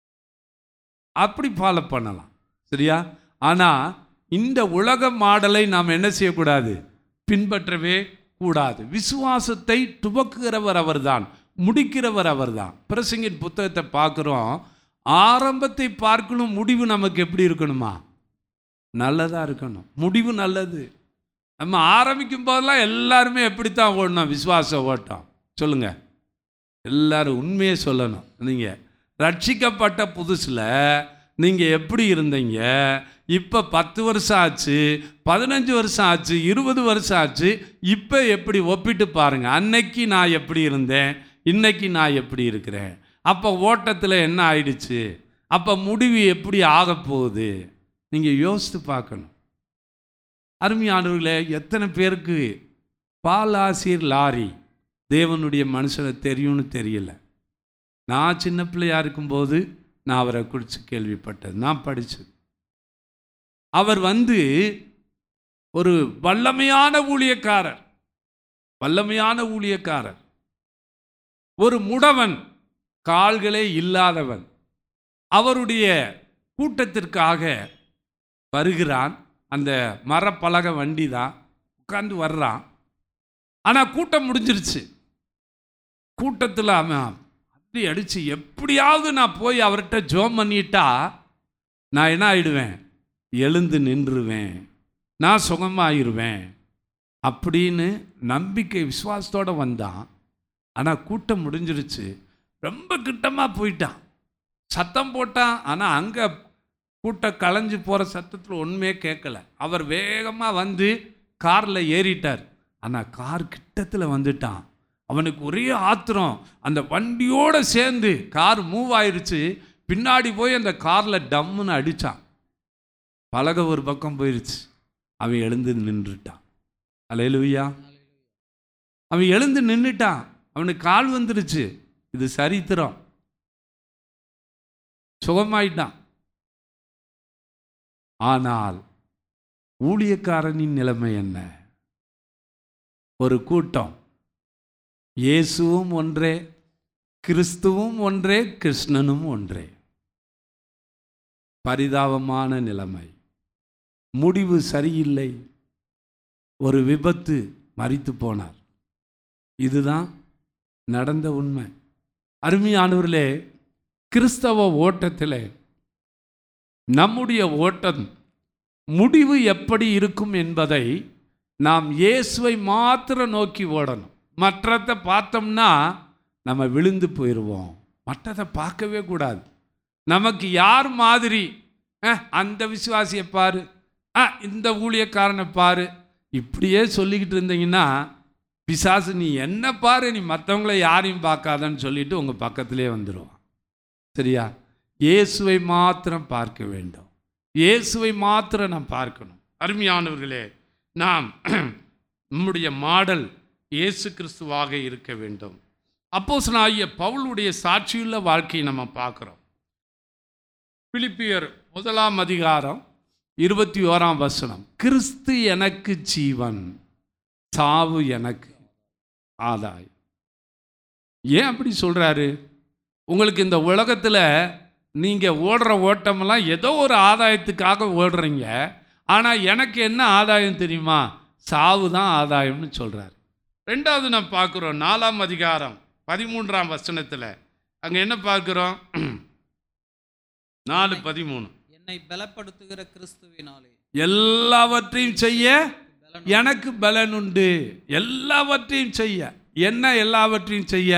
S1: அப்படி ஃபாலோ பண்ணலாம் சரியா ஆனால் இந்த உலக மாடலை நாம் என்ன செய்யக்கூடாது பின்பற்றவே கூடாது விசுவாசத்தை துவக்குகிறவர் அவர்தான் முடிக்கிறவர் அவர்தான் பிரசங்கின் புத்தகத்தை பார்க்குறோம் ஆரம்பத்தை பார்க்கணும் முடிவு நமக்கு எப்படி இருக்கணுமா நல்லதாக இருக்கணும் முடிவு நல்லது நம்ம ஆரம்பிக்கும் போதெல்லாம் எல்லாருமே எப்படித்தான் ஓடணும் விசுவாச ஓட்டம் சொல்லுங்கள் எல்லாரும் உண்மையை சொல்லணும் நீங்கள் ரட்சிக்கப்பட்ட புதுசில் நீங்கள் எப்படி இருந்தீங்க இப்போ பத்து வருஷம் ஆச்சு பதினஞ்சு வருஷம் ஆச்சு இருபது வருஷம் ஆச்சு இப்போ எப்படி ஒப்பிட்டு பாருங்கள் அன்னைக்கு நான் எப்படி இருந்தேன் இன்னைக்கு நான் எப்படி இருக்கிறேன் அப்போ ஓட்டத்தில் என்ன ஆயிடுச்சு அப்போ முடிவு எப்படி ஆகப் போகுது நீங்கள் யோசித்து பார்க்கணும் அருமையானவர்களே எத்தனை பேருக்கு பாலாசிர் லாரி தேவனுடைய மனுஷனை தெரியும்னு தெரியல நான் சின்ன பிள்ளையா இருக்கும்போது நான் அவரை குறித்து கேள்விப்பட்டது நான் படித்தது அவர் வந்து ஒரு வல்லமையான ஊழியக்காரர் வல்லமையான ஊழியக்காரர் ஒரு முடவன் கால்களே இல்லாதவன் அவருடைய கூட்டத்திற்காக வருகிறான் அந்த மரப்பலகை வண்டி தான் உட்கார்ந்து வர்றான் ஆனால் கூட்டம் முடிஞ்சிருச்சு கூட்டத்தில் அவன் அப்படி அடித்து எப்படியாவது நான் போய் அவர்கிட்ட ஜோம் பண்ணிட்டா நான் என்ன ஆயிடுவேன் எழுந்து நின்றுவேன் நான் சுகமாயிருவேன் அப்படின்னு நம்பிக்கை விசுவாசத்தோடு வந்தான் ஆனால் கூட்டம் முடிஞ்சிருச்சு ரொம்ப கிட்டமாக போயிட்டான் சத்தம் போட்டான் ஆனால் அங்கே கூட்டம் களைஞ்சு போகிற சத்தத்தில் ஒன்றுமே கேட்கல அவர் வேகமாக வந்து காரில் ஏறிட்டார் ஆனால் கார் கிட்டத்தில் வந்துட்டான் அவனுக்கு ஒரே ஆத்திரம் அந்த வண்டியோடு சேர்ந்து கார் மூவ் ஆயிருச்சு பின்னாடி போய் அந்த காரில் டம்முன்னு அடித்தான் பலகை ஒரு பக்கம் போயிருச்சு அவன் எழுந்து நின்றுட்டான் அலையலுவியா அவன் எழுந்து நின்றுட்டான் அவனுக்கு கால் வந்துருச்சு இது சரித்திரம் சுகமாயிட்டான் ஆனால் ஊழியக்காரனின் நிலைமை என்ன ஒரு கூட்டம் இயேசுவும் ஒன்றே கிறிஸ்துவும் ஒன்றே கிருஷ்ணனும் ஒன்றே பரிதாபமான நிலைமை முடிவு சரியில்லை ஒரு விபத்து மறித்து போனார் இதுதான் நடந்த உண்மை அருமையானவர்களே கிறிஸ்தவ ஓட்டத்தில் நம்முடைய ஓட்டம் முடிவு எப்படி இருக்கும் என்பதை நாம் இயேசுவை மாத்திரம் நோக்கி ஓடணும் மற்றதை பார்த்தோம்னா நம்ம விழுந்து போயிடுவோம் மற்றதை பார்க்கவே கூடாது நமக்கு யார் மாதிரி அஹ், அந்த விசுவாசியை பாரு ஆ இந்த ஊழியக்காரனை பாரு இப்படியே சொல்லிக்கிட்டு இருந்தீங்கன்னா பிசாசு நீ என்ன பாரு நீ மற்றவங்கள யாரையும் பார்க்காதன்னு சொல்லிட்டு உங்கள் பக்கத்திலே வந்துடுவான் சரியா இயேசுவை மாத்திரம் பார்க்க வேண்டும் இயேசுவை மாத்திரம் நாம் பார்க்கணும் அருமையானவர்களே நாம் நம்முடைய மாடல் இயேசு கிறிஸ்துவாக இருக்க வேண்டும் அப்போஸ்தலனாகிய பவுலுடைய சாட்சியுள்ள வாழ்க்கையை நம்ம பார்க்குறோம் பிலிப்பியர் முதலாம் அதிகாரம் இருபத்தி ஓராம் வசனம் கிறிஸ்து எனக்கு ஜீவன் சாவு எனக்கு ஆதாயம் ஏன் அப்படி சொல்கிறாரு உங்களுக்கு இந்த உலகத்தில் நீங்கள் ஓடுற ஓட்டமெல்லாம் ஏதோ ஒரு ஆதாயத்துக்காக ஓடுறீங்க ஆனால் எனக்கு என்ன ஆதாயம் தெரியுமா சாவு தான் ஆதாயம்னு சொல்கிறார் ரெண்டாவது நான் பார்க்குறோம் நாலாம் அதிகாரம் பதிமூன்றாம் வசனத்தில் அங்கே என்ன பார்க்குறோம் நாலு பதிமூணு
S2: என்னை பலப்படுத்துகிற கிறிஸ்துவினாலே
S1: எல்லாவற்றையும் செய்ய
S2: பலன்
S1: எனக்கு பலன் உண்டு எல்லாவற்றையும் செய்ய என்ன எல்லாவற்றையும் செய்ய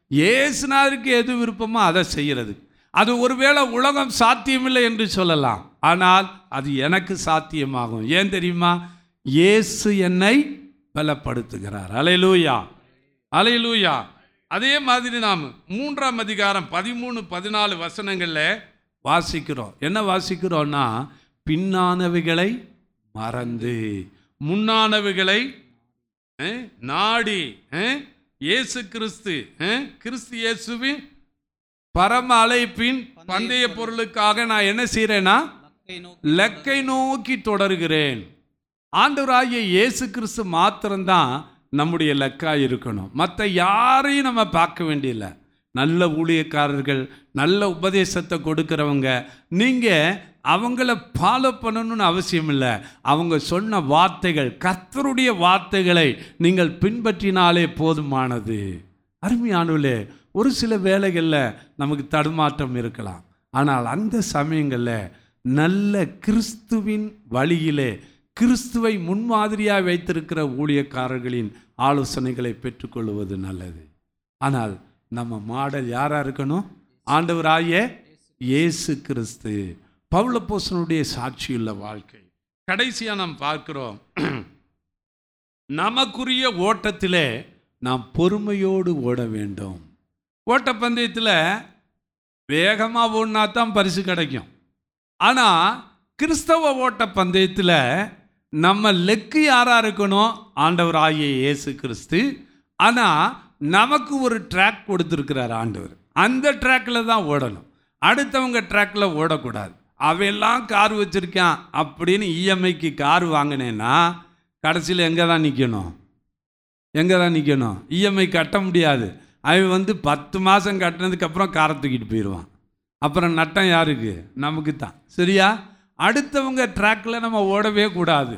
S1: இயேசுநாதருக்கு எது விருப்பமோ அதை செய்கிறது அது ஒருவேளை உலகம் சாத்தியமில்லை என்று சொல்லலாம் ஆனால் அது எனக்கு சாத்தியமாகும் ஏன் தெரியுமா இயேசு என்னை பலப்படுத்துகிறார் அலையலூயா அலையலூயா அதே மாதிரி நாம் மூன்றாம் அதிகாரம் பதிமூணு பதினாலு வசனங்களில் வாசிக்கிறோம் என்ன வாசிக்கிறோம்னா பின்னானவைகளை மறந்து முன்னானவைகளை அஹ், நாடி அஹ், இயேசு கிறிஸ்து அஹ், கிறிஸ்து இயேசுவின் பரம அழைப்பின் பந்தய பொருளுக்காக நான் என்ன செய்கிறேன்னா
S2: லக்கை நோக்கி
S1: லக்கை நோக்கி தொடர்கிறேன் ஆண்டவராகிய இயேசு கிறிஸ்து மாத்திரம்தான் நம்முடைய லக்கா இருக்கணும் மற்ற யாரையும் நம்ம பார்க்க வேண்டியதில்லை நல்ல ஊழியக்காரர்கள் நல்ல உபதேசத்தை கொடுக்கிறவங்க நீங்கள் அவங்கள ஃபாலோ பண்ணணும்னு அவசியம் இல்லை அவங்க சொன்ன வார்த்தைகள் கர்த்தருடைய வார்த்தைகளை நீங்கள் பின்பற்றினாலே போதுமானது அருமையானவர்களே ஒரு சில வேலைகளில் நமக்கு தடுமாற்றம் இருக்கலாம் ஆனால் அந்த சமயங்களில் நல்ல கிறிஸ்துவின் வழியிலே கிறிஸ்துவை முன்மாதிரியாக வைத்திருக்கிற ஊழியக்காரர்களின் ஆலோசனைகளை பெற்றுக்கொள்வது நல்லது ஆனால் நம்ம மாடல் யாராக இருக்கணும் ஆண்டவராகிய இயேசு கிறிஸ்து பவுலப்போசனுடைய சாட்சியுள்ள வாழ்க்கை கடைசியாக நாம் பார்க்கிறோம் நமக்குரிய ஓட்டத்திலே நாம் பொறுமையோடு ஓட வேண்டும் ஓட்டப்பந்தயத்தில் வேகமாக ஓடினா தான் பரிசு கிடைக்கும் ஆனால் கிறிஸ்தவ ஓட்ட பந்தயத்தில் நம்ம லெக்கு யாராக இருக்கணும் ஆண்டவராகிய இயேசு கிறிஸ்து ஆனால் நமக்கு ஒரு ட்ராக் கொடுத்துருக்கிறார் ஆண்டவர் அந்த ட்ராக்கில் தான் ஓடணும் அடுத்தவங்க ட்ராக்கில் ஓடக்கூடாது அவையெல்லாம் கார் வச்சுருக்கான் அப்படின்னு இஎம்ஐக்கு கார் வாங்கினேன்னா கடைசியில் எங்கே தான் நிற்கணும் எங்கே தான் நிற்கணும் இஎம்ஐ கட்ட முடியாது அவன் வந்து பத்து மாதம் கட்டினதுக்கப்புறம் காரை தூக்கிட்டு போயிடுவான் அப்புறம் நட்டம் யாருக்கு நமக்கு தான் சரியா அடுத்தவங்க ட்ராக்கில் நம்ம ஓடவே கூடாது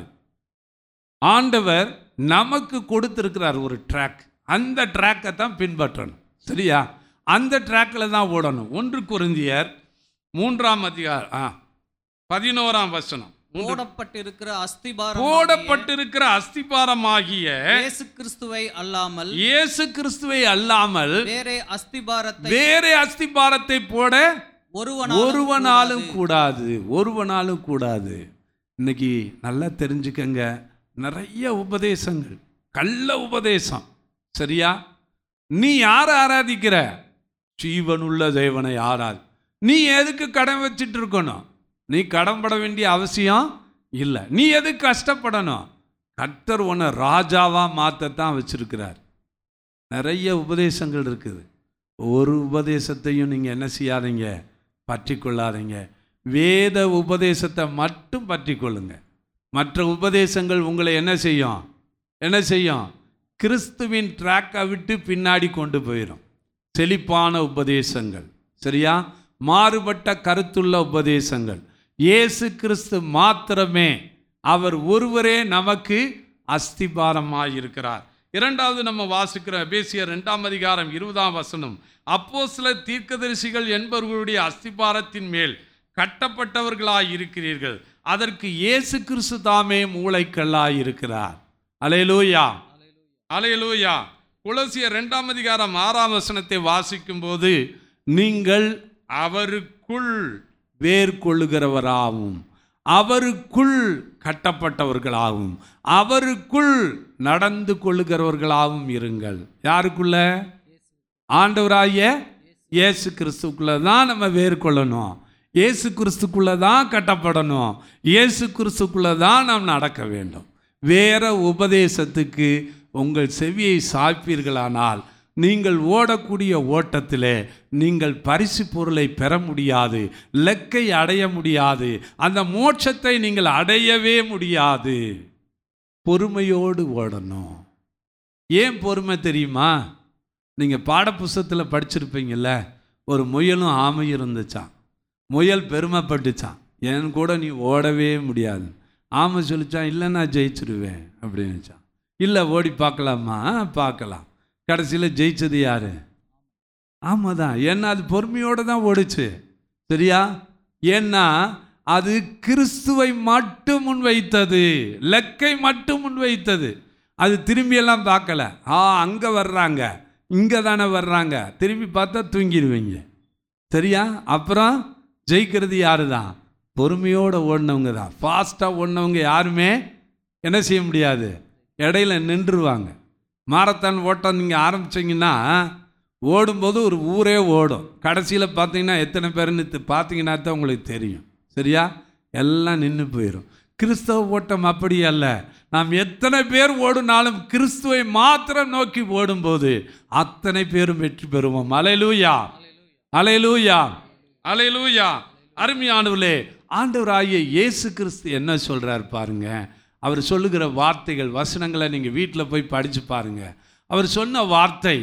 S1: ஆண்டவர் நமக்கு கொடுத்துருக்கிறார் ஒரு ட்ராக் அந்த ட்ராக்கை தான் பின்பற்றணும் சரியா அந்த ட்ராக்கில் தான் ஓடணும் ஒன்று குருந்தியர் மூன்றாம் அதிகாரம் ஆ பதினோராம் வசனம் மூன்று-
S2: போடப்பட்டிருக்கிற அஸ்திபாரம்
S1: போடப்பட்டிருக்கிற அஸ்திபாரமாகிய
S2: இயேசு கிறிஸ்துவை அல்லாமல்
S1: இயேசு கிறிஸ்துவை அல்லாமல்
S2: வேறே அஸ்திபாரத்தை
S1: வேற அஸ்திபாரத்தை போட
S2: ஒருவனாலும்
S1: ஒருவனாலும் கூடாது ஒருவனாலும் கூடாது இன்னைக்கு நல்லா தெரிஞ்சுக்கங்க நிறைய உபதேசங்கள் கள்ள உபதேசம் சரியா நீ யாரை ஆராதிக்கிற ஜீவனுள்ள தேவனை ஆராது நீ எதுக்கு கடன் வச்சிட்டு இருக்கணும் நீ கடன் பட வேண்டிய அவசியம் இல்லை நீ எதுக்கு கஷ்டப்படணும் கர்த்தர் உன்னை ராஜாவா மாற்றத்தான் வச்சிருக்கிறார் நிறைய உபதேசங்கள் இருக்குது ஒரு உபதேசத்தையும் நீங்கள் என்ன செய்யாதீங்க பற்றி கொள்ளாதீங்க வேத உபதேசத்தை மட்டும் பற்றி கொள்ளுங்க மற்ற உபதேசங்கள் உங்களை என்ன செய்யும் என்ன செய்யும் கிறிஸ்துவின் ட்ராக்கை விட்டு பின்னாடி கொண்டு போயிடும் செழிப்பான உபதேசங்கள் சரியா மாறுபட்ட கருத்துள்ள உபதேசங்கள் இயேசு கிறிஸ்து மாத்திரமே அவர் ஒருவரே நமக்கு அஸ்திபாரமாய் இருக்கிறார் இரண்டாவது நம்ம வாசிக்கிற எபேசியர் இரண்டாம் அதிகாரம் இருபதாம் வசனம் அப்போ சில தீர்க்கதரிசிகள் என்பவர்களுடைய அஸ்திபாரத்தின் மேல் கட்டப்பட்டவர்களாய் இருக்கிறீர்கள் அதற்கு இயேசு கிறிஸ்து தாமே மூளைக்கல்லாய் இருக்கிறார் அலையலூயா அலையலூயா குலசியர் இரண்டாம் அதிகாரம் ஆறாம் வசனத்தை வாசிக்கும் போது நீங்கள் அவருக்குள் வேர் கொள்ளுகிறவராகவும் அவருக்குள் கட்டப்பட்டவர்களாகவும் அவருக்குள் நடந்து கொள்ளுகிறவர்களாகவும் இருங்கள் யாருக்குள்ள ஆண்டவராகிய இயேசு கிறிஸ்துக்குள்ள தான் நம்ம வேர் கொள்ளணும் இயேசு கிறிஸ்துக்குள்ள தான் கட்டப்படணும் இயேசு கிறிஸ்துக்குள்ள தான் நாம் நடக்க வேண்டும் வேற உபதேசத்துக்கு உங்கள் செவியை சாய்ப்பீர்களானால் நீங்கள் ஓடக்கூடிய ஓட்டத்திலே நீங்கள் பரிசு பொருளை பெற முடியாது லக்கை அடைய முடியாது அந்த மோட்சத்தை நீங்கள் அடையவே முடியாது பொறுமையோடு ஓடணும் ஏன் பொறுமை தெரியுமா நீங்கள் பாடப்புஸ்தகத்தில் படிச்சிருப்பீங்கள்ல ஒரு முயலும் ஆமையும் இருந்துச்சான் முயல் பெருமைப்பட்டுச்சான் என் கூட நீ ஓடவே முடியாது ஆமை சொல்லிச்சான் இல்லை நான் ஜெயிச்சிருவேன் அப்படின்னுச்சான் இல்லை ஓடி பார்க்கலாமா "ஆ, பார்க்கலாம் கடைசியில் ஜெயிச்சது யாரு ஆமாம் தான் ஏன்னா அது பொறுமையோடு தான் ஓடுச்சு சரியா ஏன்னா அது கிறிஸ்துவை மட்டும் முன்வைத்தது லக்கை மட்டும் முன்வைத்தது அது திரும்பியெல்லாம் பார்க்கல ஆ அங்கே வர்றாங்க இங்கே தானே வர்றாங்க திரும்பி பார்த்தா தூங்கிடுவீங்க சரியா அப்புறம் ஜெயிக்கிறது யாரு தான் பொறுமையோடு ஓடினவங்க தான் ஃபாஸ்ட்டாக ஓடினவங்க யாருமே என்ன செய்ய முடியாது இடையில நின்றுருவாங்க மாரத்தான் ஓட்டம் நீங்கள் ஆரம்பிச்சீங்கன்னா ஓடும்போது ஒரு ஊரே ஓடும் கடைசியில் பார்த்தீங்கன்னா எத்தனை பேருன்னு தெ- பார்த்தீங்கன்னா தான் உங்களுக்கு தெரியும் சரியா எல்லாம் நின்று போயிடும் கிறிஸ்தவ ஓட்டம் அப்படி அல்ல நாம் எத்தனை பேர் ஓடினாலும் கிறிஸ்துவை மாத்திரம் நோக்கி ஓடும்போது அத்தனை பேரும் வெற்றி பெறுவோம் அலையலூயா அலையலூயா அலையலூயா அருமையானவர்களே ஆண்டவராகிய இயேசு கிறிஸ்து என்ன சொல்றார் பாருங்க அவர் சொல்லுகிற வார்த்தைகள் வசனங்களை நீங்கள் வீட்டில் போய் படித்து பாருங்க அவர் சொன்ன வார்த்தை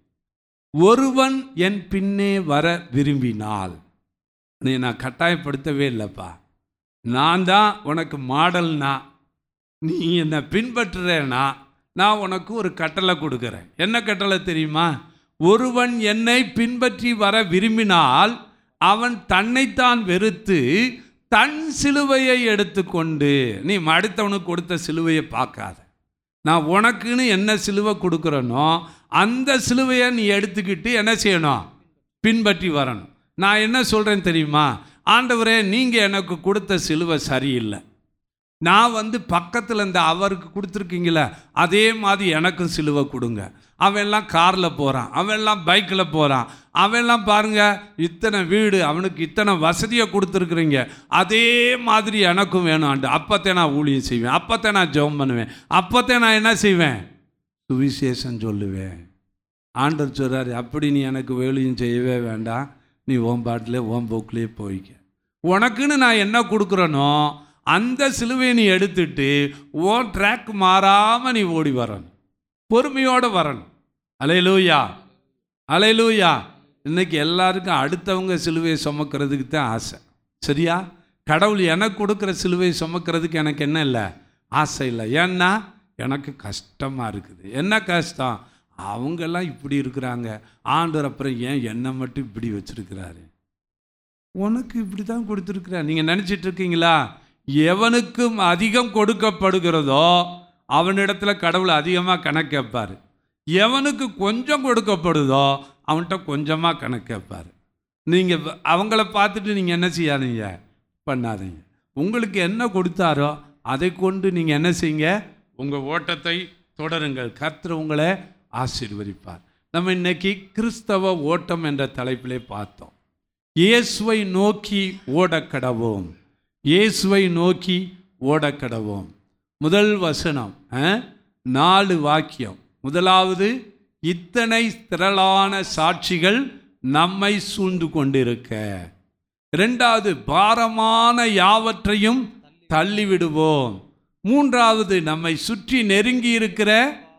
S1: ஒருவன் என் பின்னே வர விரும்பினால் நீ நான் கட்டாயப்படுத்தவே இல்லைப்பா நான் தான் உனக்கு மாடல்னா நீ என்னை பின்பற்றுறேன்னா நான் உனக்கு ஒரு கட்டளை கொடுக்குறேன் என்ன கட்டளை தெரியுமா ஒருவன் என்னை பின்பற்றி வர விரும்பினால் அவன் தன்னைத்தான் வெறுத்து தன் சிலுவையை எடுத்துக்கொண்டு நீ அடுத்தவனுக்கு கொடுத்த சிலுவையை பார்க்காத நான் உனக்குன்னு என்ன சிலுவை கொடுக்குறேனோ அந்த சிலுவையை நீ எடுத்துக்கிட்டு என்ன செய்யணும் பின்பற்றி வரணும் நான் என்ன சொல்கிறேன் தெரியுமா ஆண்டவரே நீங்கள் எனக்கு கொடுத்த சிலுவை சரியில்லை நான் வந்து பக்கத்தில் இந்த அவருக்கு கொடுத்துருக்கீங்களே அதே மாதிரி எனக்கும் சிலுவை கொடுங்க அவன்லாம் காரில் போகிறான் அவன்லாம் பைக்கில் போகிறான் அவன்லாம் பாருங்க இத்தனை வீடு அவனுக்கு இத்தனை வசதியை கொடுத்துருக்குறீங்க அதே மாதிரி எனக்கும் வேணும் ஆண்டு அப்போத்தே நான் ஊழியம் செய்வேன் அப்போத்தே நான் ஜெபம் பண்ணுவேன் அப்போத்தே நான் என்ன செய்வேன் சுவிசேஷம் சொல்லுவேன் ஆண்டவர் சொல்கிறாரு அப்படி நீ எனக்கு வேலையும் செய்யவே வேண்டாம் நீ ஓம் பாட்டிலே ஓம் போக்கிலே போய்க்க உனக்குன்னு நான் என்ன கொடுக்குறேனோ அந்த சிலுவையை நீ எடுத்துட்டு ஓ ட்ராக் மாறாமல் நீ ஓடி வரணும் பொறுமையோடு வரணும் அலையலூயா அலையலூயா இன்னைக்கு எல்லாருக்கும் அடுத்தவங்க சிலுவையை சுமக்கிறதுக்கு தான் ஆசை சரியா கடவுள் எனக்கு கொடுக்குற சிலுவையை சுமக்கிறதுக்கு எனக்கு என்ன இல்லை ஆசை இல்லை ஏன்னா எனக்கு கஷ்டமாக இருக்குது என்ன கஷ்டம் அவங்கெல்லாம் இப்படி இருக்கிறாங்க ஆண்டவர் அப்புறம் ஏன் என்னை மட்டும் இப்படி வச்சிருக்கிறாரு உனக்கு இப்படி தான் கொடுத்துருக்கிறார் நீங்கள் நினச்சிட்டு இருக்கீங்களா எவனுக்கும் அதிகம் கொடுக்கப்படுகிறதோ அவனிடத்துல கடவுள் அதிகமாக கணக்கு கேட்பார் எவனுக்கு கொஞ்சம் கொடுக்கப்படுதோ அவன்கிட்ட கொஞ்சமாக கணக்கு கேட்பார் நீங்கள் அவங்கள பார்த்துட்டு நீங்கள் என்ன செய்யாதீங்க பண்ணாதீங்க உங்களுக்கு என்ன கொடுத்தாரோ அதை கொண்டு நீங்கள் என்ன செய்யுங்க உங்கள் ஓட்டத்தை தொடருங்கள் கர்த்தர் உங்களை ஆசீர்வதிப்பார் நம்ம இன்னைக்கு கிறிஸ்தவ ஓட்டம் என்ற தலைப்பிலே பார்த்தோம் இயேசுவை நோக்கி ஓடக்கடவோம் இயேசுவை நோக்கி ஓடக்கடவோம் முதல் வசனம் ஆ? நாலு வாக்கியம் முதலாவது இத்தனை திரளான சாட்சிகள் நம்மை சூழ்ந்து கொண்டிருக்க இரண்டாவது பாரமான யாவற்றையும் தள்ளிவிடுவோம் மூன்றாவது நம்மை சுற்றி நெருங்கி இருக்கிற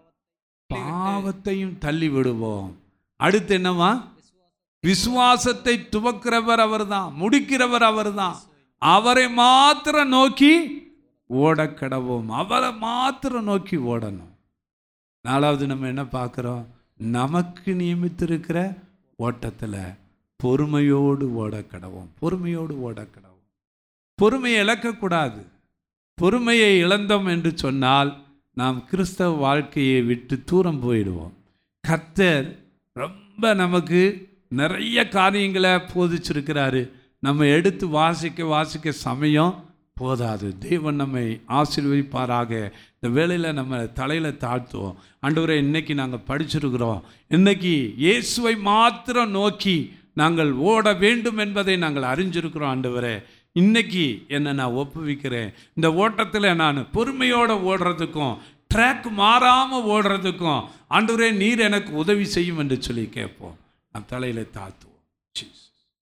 S1: பாவத்தையும் தள்ளி விடுவோம் அடுத்து என்னவா விசுவாசத்தை துவக்கிறவர் அவர்தான் முடிக்கிறவர் அவர்தான் அவரை மாத்திரம் நோக்கி ஓடக்கடவோம் அவரை மாத்திரம் நோக்கி ஓடணும் நாலாவது நம்ம என்ன பார்க்குறோம் நமக்கு நியமித்திருக்கிற ஓட்டத்தில் பொறுமையோடு ஓடக்கடவோம் பொறுமையோடு ஓடக்கடவோம் பொறுமையை இழக்கக்கூடாது பொறுமையை இழந்தோம் என்று சொன்னால் நாம் கிறிஸ்தவ வாழ்க்கையை விட்டு தூரம் போயிடுவோம் கர்த்தர் ரொம்ப நமக்கு நிறைய காரியங்களை போதிச்சிருக்கிறாரு நம்ம எடுத்து வாசிக்க வாசிக்க சமயம் போதாது தேவன் நம்மை ஆசீர்வதிப்பாராக இந்த வேளையில் நம்ம தலையில் தாழ்த்துவோம் ஆண்டவரே இன்னைக்கு நாங்கள் படிச்சிருக்கிறோம் இன்னைக்கு இயேசுவை மாத்திரம் நோக்கி நாங்கள் ஓட வேண்டும் என்பதை நாங்கள் அறிஞ்சிருக்கிறோம் ஆண்டவரே இன்னைக்கு என்னை நான் ஒப்புவிக்கிறேன் இந்த ஓட்டத்தில் நான் பொறுமையோடு ஓடுறதுக்கும் ட்ராக் மாறாமல் ஓடுறதுக்கும் ஆண்டவரே நீர் எனக்கு உதவி செய்யும் என்று சொல்லி கேட்போம் நம் தலையில் தாத்துவோம் Jesus.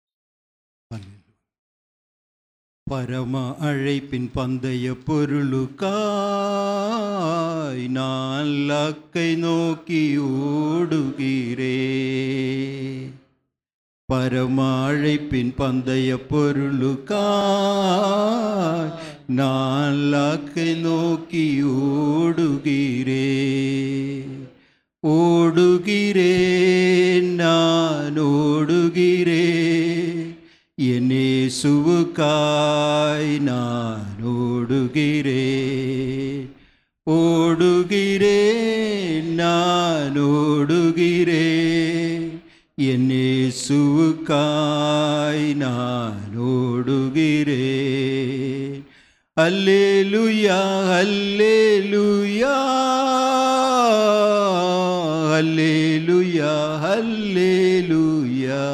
S3: பரம அழைப்பின் பந்தய பொருளுக்காய் நான் லக்கை நோக்கி ஓடுகிறே பரம அழைப்பின் பந்தய பொருளுக்காய் நான் லக்கை நோக்கி ஓடுகிறே ஓடுகிறேன் நான் ஓடுகிறேன் என்னேசுவுக்காய் நான் ஓடுகிறேன் ஓடுகிறேன் நான் ஓடுகிறேன் என்னேசுவுக்காய் நான் ஓடுகிறேன் அல்லேலுயா அல்லேலுயா அல்லேலுயா அல்லேலுயா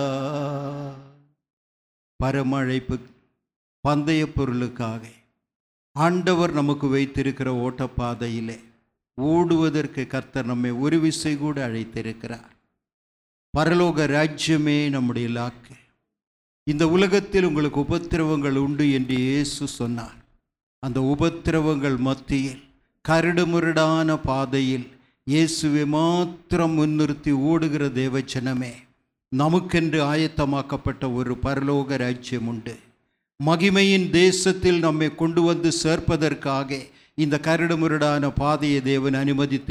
S3: பரமழைப்பு பந்தய பொருளுக்காக ஆண்டவர் நமக்கு வைத்திருக்கிற ஓட்டப்பாதையிலே ஓடுவதற்கு கர்த்தர் நம்மை ஒரு விசை கூட அழைத்திருக்கிறார் பரலோக ராஜ்யமே நம்முடைய இலாக்கு இந்த உலகத்தில் உங்களுக்கு உபத்திரவங்கள் உண்டு என்று இயேசு சொன்னார் அந்த உபத்திரவங்கள் மத்தியில் கரடுமுரடான பாதையில் இயேசுவை மாத்திரம் முன்னிறுத்தி ஓடுகிற தேவச்சனமே நமக்கென்று ஆயத்தமாக்கப்பட்ட ஒரு பரலோக ராஜ்யம் உண்டு மகிமையின் தேசத்தில் நம்மை கொண்டு வந்து சேர்ப்பதற்காக இந்த கரடுமுரடான பாதையை தேவன் அனுமதித்து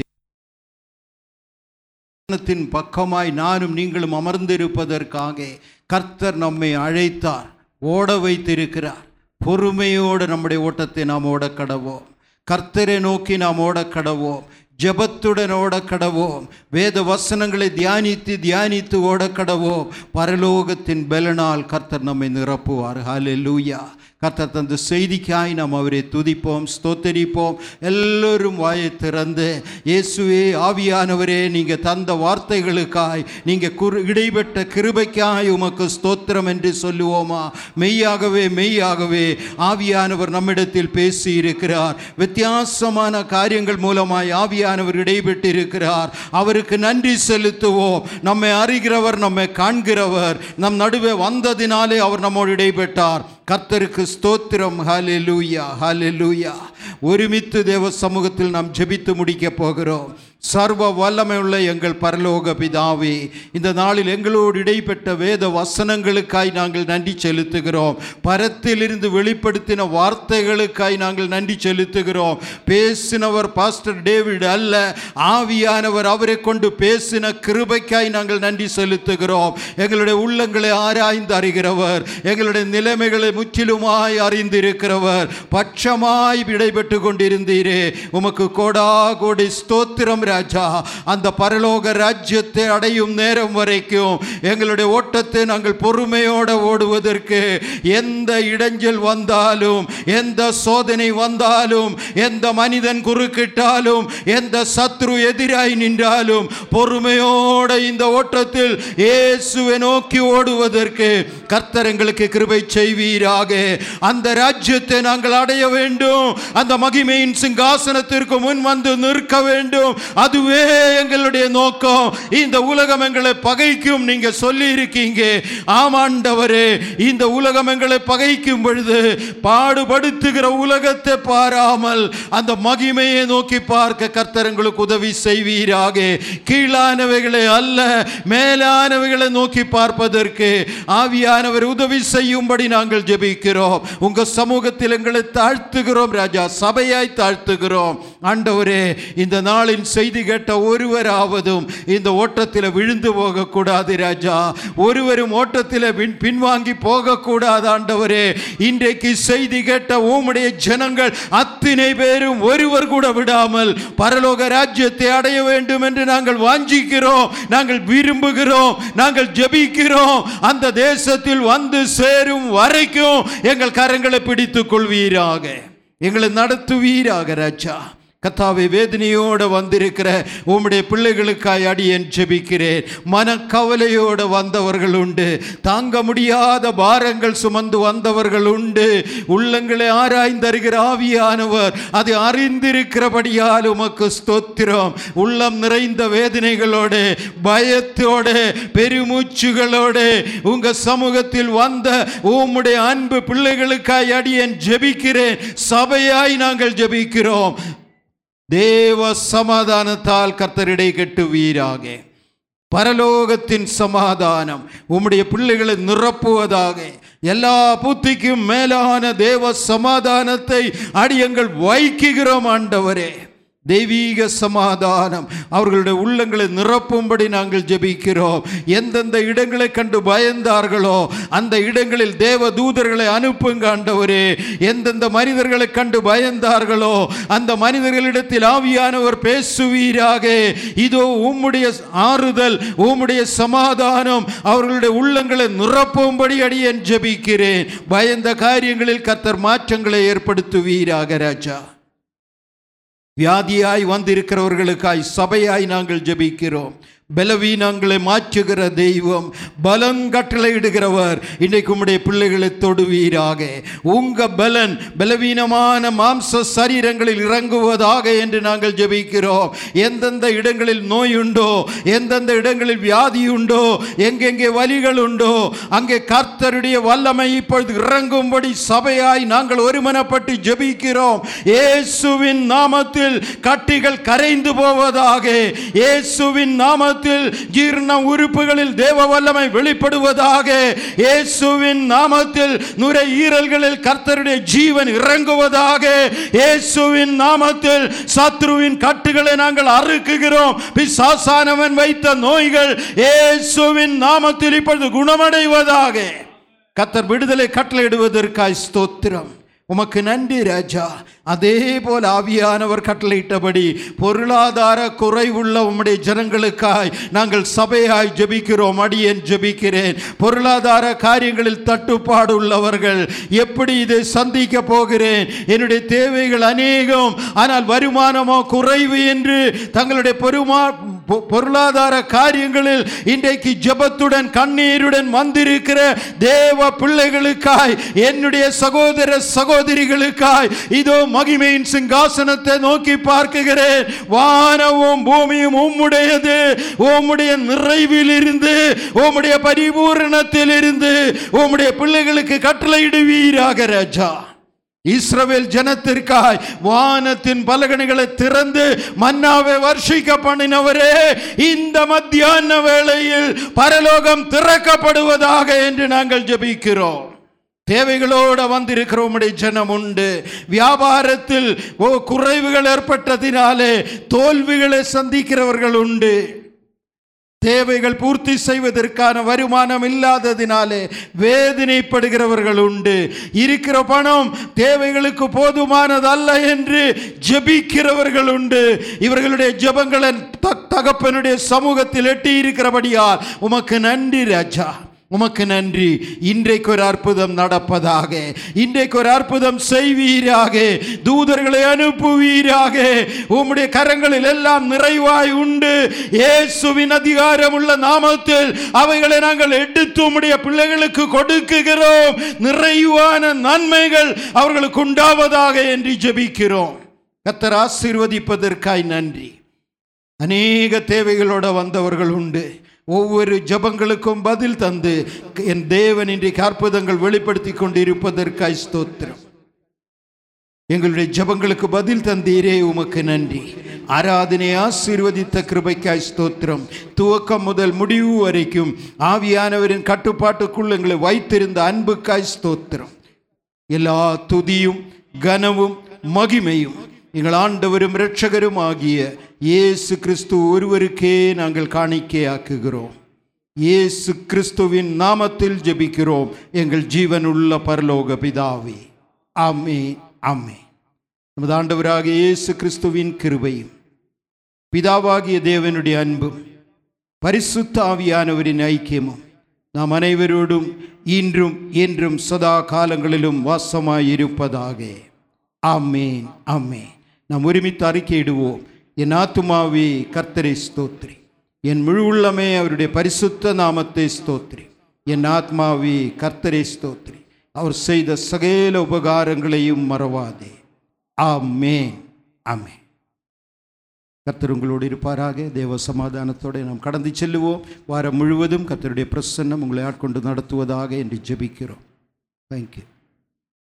S3: ஞானத்தின் பக்கமாய் நானும் நீங்களும் அமர்ந்திருப்பதற்காக கர்த்தர் நம்மை அழைத்தார் ஓட வைத்திருக்கிறார் பொறுமையோடு நம்முடைய ஓட்டத்தை நாம் ஓட கடவோம் கர்த்தரை நோக்கி நாம் ஓட கடவோம் ஜெபத்துடன் ஓட கடவோம் வேத வசனங்களை தியானித்து தியானித்து ஓட கடவோம் பரலோகத்தின் பலனால் கர்த்தர் நம்மை நிரப்புவார் ஹalleluya கர்த்தர் தந்த செய்திக்காய் நாம் அவரை துதிப்போம் ஸ்தோத்தரிப்போம் எல்லோரும் வாயை திறந்து இயேசுவே ஆவியானவரே நீங்கள் தந்த வார்த்தைகளுக்காய் நீங்கள் குறு இடைப்பட்ட கிருபைக்காய் உமக்கு ஸ்தோத்திரம் என்று சொல்லுவோமா மெய்யாகவே மெய்யாகவே ஆவியானவர் நம்மிடத்தில் பேசி இருக்கிறார் வித்தியாசமான காரியங்கள் மூலமாய் ஆவியானவர் இடைப்பட்டு இருக்கிறார் அவருக்கு நன்றி செலுத்துவோம் நம்மை அறிகிறவர் நம்மை காண்கிறவர் நம் நடுவே வந்ததினாலே அவர் நம்மோடு இடைப்பட்டார் கர்த்தருக்கு ஸ்தோத்திரம் ஹalleluya ஹalleluya ஒருமித்து தேவ சமூகத்தில் நாம் ஜெபித்து முடிக்க போகிறோம் சர்வ வல்லமையுள்ள எங்கள் பரலோக பிதாவே இந்த நாளில் எங்களோடு இடைப்பட்ட வேத வசனங்களுக்காய் நாங்கள் நன்றி செலுத்துகிறோம் பரத்திலிருந்து வெளிப்படுத்தின வார்த்தைகளுக்காய் நாங்கள் நன்றி செலுத்துகிறோம் பேசினவர் பாஸ்டர் டேவிட் அல்ல ஆவியானவர் அவரை கொண்டு பேசின கிருபைக்காய் நாங்கள் நன்றி செலுத்துகிறோம் எங்களுடைய உள்ளங்களை ஆராய்ந்து அறிகிறவர் எங்களுடைய நிலைமைகளை முற்றிலுமாய் அறிந்திருக்கிறவர் பட்சமாய் விடைபெற்று கொண்டிருந்தீரே உமக்கு கோடா கோடி ஸ்தோத்திரம் ராஜா அந்த பரலோக ராஜ்யத்தை அடையும் நேரம் வரைக்கும் எங்களுடைய ஓட்டத்தை நாங்கள் பொறுமையோடு ஓடுவதற்கு எந்த இடைஞ்சல் வந்தாலும் எந்த சோதனை வந்தாலும் எந்த மனிதன் குறுக்கிட்டாலும் எந்த சத்ரு எதிராய் நின்றாலும் பொறுமையோட இந்த ஓட்டத்தில் இயேசுவை நோக்கி ஓடுவதற்கு கர்த்தர் எங்களுக்கு கிருபை செய்வீராக அந்த ராஜ்யத்தை நாங்கள் அடைய வேண்டும் அந்த மகிமையின் சிங்காசனத்திற்கு முன் வந்து நிற்க வேண்டும் அதுவே எங்களுடைய நோக்கம் இந்த உலகம் எங்களை பகைக்கும் நீங்க சொல்லி இருக்கீங்க ஆமாண்டவரே இந்த உலகம் எங்களை பகைக்கும் பொழுது பாடுபடுத்துகிற உலகத்தை பாராமல் அந்த மகிமையை நோக்கி பார்க்க கர்த்தர் எங்களுக்கு உதவி செய்வீராக கீழானவைகளை அல்ல மேலானவைகளை நோக்கி பார்ப்பதற்கு ஆவியானவர் உதவி செய்யும்படி நாங்கள் ஜெபிக்கிறோம் உங்க சமூகத்தில் எங்களை தாழ்த்துகிறோம் ராஜா சபையாய் தாழ்த்துகிறோம் ஆண்டவரே இந்த நாளின் செய்தி கேட்ட ஒருவராவதும் இந்த ஓட்டத்தில் விழுந்து போகக்கூடாது ராஜா ஒருவரும் ஓட்டத்தில் பின் பின்வாங்கி போகக்கூடாது ஆண்டவரே இன்றைக்கு செய்தி கேட்ட உம்முடைய ஜனங்கள் அத்தனை பேரும் ஒருவர் கூட விடாமல் பரலோக ராஜ்யத்தை அடைய வேண்டும் என்று நாங்கள் வாஞ்சிக்கிறோம் நாங்கள் விரும்புகிறோம் நாங்கள் ஜெபிக்கிறோம் அந்த தேசத்தில் வந்து சேரும் வரைக்கும் எங்கள் கரங்களை பிடித்துக் கொள்வீராக எங்களை நடத்துவீராக ராஜா கத்தாவை வேதனையோடு வந்திருக்கிற உம்முடைய பிள்ளைகளுக்காய் அடியேன் ஜெபிக்கிறேன் மனக்கவலையோடு வந்தவர்கள் உண்டு தாங்க முடியாத பாரங்கள் சுமந்து வந்தவர்கள் உண்டு உள்ளங்களை ஆராய்ந்தருகிற ஆவியானவர் அதை அறிந்திருக்கிறபடியால் உமக்கு ஸ்தோத்திரம் உள்ளம் நிறைந்த வேதனைகளோடு பயத்தோடு பெருமூச்சுகளோடு உங்க சமூகத்தில் வந்த உம்முடைய அன்பு பிள்ளைகளுக்காய் அடியேன் ஜெபிக்கிறேன் சபையாய் நாங்கள் ஜெபிக்கிறோம் தேவ சமாதானத்தால் கர்த்தரிடை கட்டுவீராக பரலோகத்தின் சமாதானம் உம்முடைய பிள்ளைகளை நிரப்புவதாக எல்லா புத்திக்கும் மேலான தேவ சமாதானத்தை அடியங்கள் வைக்குகிறோம் ஆண்டவரே தெய்வீக சமாதானம் அவர்களுடைய உள்ளங்களை நிரப்பும்படி நாங்கள் ஜெபிக்கிறோம் எந்தெந்த இடங்களை கண்டு பயந்தார்களோ அந்த இடங்களில் தேவ தூதர்களை அனுப்புங்க ஆண்டவரே எந்தெந்த மனிதர்களை கண்டு பயந்தார்களோ அந்த மனிதர்களிடத்தில் ஆவியானவர் பேசுவீராக இதோ உம்முடைய ஆறுதல் உம்முடைய சமாதானம் அவர்களுடைய உள்ளங்களை நிரப்பும்படி அடியேன் ஜெபிக்கிறேன் பயந்த காரியங்களில் கர்த்தர் மாற்றங்களை ஏற்படுத்துவீராக ராஜா வியாதியாய் வந்திருக்கிறவர்களுக்காய் சபையாய் நாங்கள் ஜெபிக்கிறோம் பலவீனங்களை மாற்றுகிற தெய்வம் பலன் கட்டளையிடுகிறவர் இன்றைக்கு உம்முடைய பிள்ளைகளை தொடுவீராக உங்க பலன் பலவீனமான மாம்ச சரீரங்களில் இறங்குவதாக என்று நாங்கள் ஜெபிக்கிறோம் எந்தெந்த இடங்களில் நோய் உண்டோ எந்தெந்த இடங்களில் வியாதி உண்டோ எங்கெங்கே வலிகள் உண்டோ அங்கே கர்த்தருடைய வல்லமை இப்பொழுது இறங்கும்படி சபையாய் நாங்கள் ஒருமனப்பட்டு ஜெபிக்கிறோம் இயேசுவின் நாமத்தில் கட்டிகள் கரைந்து போவதாக இயேசுவின் நாமத்தில் ஜீர்ண உறுப்புகளில் தேவ வல்லமை வெளிப்படுவதாக இயேசுவின் நாமத்தில் நுரையீரல்களில் கர்த்தருடைய ஜீவன் இறங்குவதாக இயேசுவின் நாமத்தில் சத்ருவின் கட்டுகளை நாங்கள் அறுக்குகிறோம் பிசாசானவன் வைத்த நோய்கள் இயேசுவின் நாமத்தில் இப்பொழுது குணமடைவதாக கத்தர் விடுதலை கட்டளையிடுவதற்காய் ஸ்தோத்திரம் உமக்கு நன்றி ராஜா அதே போல் ஆவியானவர் கட்டளையிட்டபடி பொருளாதார குறைவுள்ள உம்முடைய ஜனங்களுக்காய் நாங்கள் சபையாய் ஜெபிக்கிறோம் அடியேன் ஜெபிக்கிறேன் பொருளாதார காரியங்களில் தட்டுப்பாடு உள்ளவர்கள் எப்படி இதை சந்திக்க போகிறேன் என்னுடைய தேவைகள் அநேகம் ஆனால் வருமானமோ குறைவு என்று தங்களுடைய பெருமா பொ- பொருளாதார காரியங்களில் இன்றைக்கு ஜெபத்துடன் கண்ணீருடன் வந்திருக்கிற தேவ பிள்ளைகளுக்காய் என்னுடைய சகோதர சகோதரிகளுக்காய் இதோ மகிமையின் சிங்காசனத்தை நோக்கி பார்க்குகிறேன் வானமும் பூமியும் உம்முடையது உம்முடைய நிறைவில் இருந்து உம்முடைய பரிபூரணத்தில் இருந்து உம்முடைய பிள்ளைகளுக்கு கட்டளையிடுவீராக ராஜா இஸ்ரவேல் ஜனத்திற்காய் வானத்தின் பலகணிகளை திறந்து மன்னாவை வர்ஷிக்க பண்ணினவரே இந்த மத்தியான வேளையில் பரலோகம் திறக்கப்படுவதாக என்று நாங்கள் ஜெபிக்கிறோம் தேவைகளோடு வந்திருக்கிற உம்முடைய ஜனம் உண்டு வியாபாரத்தில் ஓ குறைவுகள் ஏற்பட்டதினாலே தோல்விகளை சந்திக்கிறவர்கள் உண்டு தேவைகள் பூர்த்தி செய்வதற்கான வருமானம் இல்லாததினாலே வேதனைப்படுகிறவர்கள் உண்டு இருக்கிற பணம் தேவைகளுக்கு போதுமானதல்ல என்று ஜெபிக்கிறவர்கள் உண்டு இவர்களுடைய ஜெபங்களை த- தகப்பனுடைய சமூகத்தில் எட்டி இருக்கிறபடியால் உமக்கு நன்றி ராஜா உமக்கு நன்றி இன்றைக்கு ஒரு அற்புதம் நடப்பதாக இன்றைக்கு ஒரு அற்புதம் செய்வீராக தூதர்களை அனுப்புவீராக உம்முடைய கரங்களில் எல்லாம் நிறைவாய் உண்டு இயேசுவின் அதிகாரம் உள்ள நாமத்தில் அவைகளை நாங்கள் எடுத்து உம்முடைய பிள்ளைகளுக்கு கொடுக்குகிறோம் நிறைவான நன்மைகள் அவர்களுக்கு உண்டாவதாக என்று ஜெபிக்கிறோம் கத்தர் ஆசீர்வதிப்பதற்காய் நன்றி அநேக தேவைகளோட வந்தவர்கள் உண்டு ஒவ்வொரு ஜபங்களுக்கும் பதில் தந்து என் தேவன் இன்றைக்கு அற்புதங்கள் வெளிப்படுத்தி கொண்டிருப்பதற்காய் ஸ்தோத்திரம் எங்களுடைய ஜபங்களுக்கு பதில் தந்தீரே உமக்கு நன்றி ஆராதனை ஆசீர்வதித்த கிருபைக்காய் ஸ்தோத்திரம் துவக்கம் முதல் முடிவு வரைக்கும் ஆவியானவரின் கட்டுப்பாட்டுக்குள் எங்களை வைத்திருந்த அன்புக்காய் ஸ்தோத்திரம் எல்லா துதியும் கனமும் மகிமையும் எங்கள் ஆண்டவரும் இரட்சகரும் ஆகிய இயேசு கிறிஸ்து ஒருவருக்கே நாங்கள் காணிக்கையாக்குகிறோம் இயேசு கிறிஸ்துவின் நாமத்தில் ஜெபிக்கிறோம் எங்கள் ஜீவனுள்ள பரலோக பிதாவே ஆமே ஆமே நமது ஆண்டவராகிய இயேசு கிறிஸ்துவின் கிருபையும் பிதாவாகிய தேவனுடைய அன்பும் பரிசுத்த ஆவியானவரின் ஐக்கியமும் நாம் அனைவரோடும் இன்றும் என்றும் சதா காலங்களிலும் வாசமாயிருப்பதாக ஆமேன் ஆமேன் நாம் ஒருமித்து அறிக்கையிடுவோம் என் ஆத்துமாவே கர்த்தரை ஸ்தோத்ரி என் முழு உள்ளமே அவருடைய பரிசுத்த நாமத்தை ஸ்தோத்ரி என் ஆத்மாவே கர்த்தரை ஸ்தோத்ரி அவர் செய்த சகல உபகாரங்களையும் மறவாதே ஆமேன் ஆமேன் கர்த்தர் உங்களோடு இருப்பாராக தேவ சமாதானத்தோடு நாம் கடந்து செல்லுவோம் வாரம் முழுவதும் கர்த்தருடைய பிரசன்னம் உங்களை ஆட்கொண்டு நடத்துவதாக என்று ஜெபிக்கிறோம் தேங்க்யூ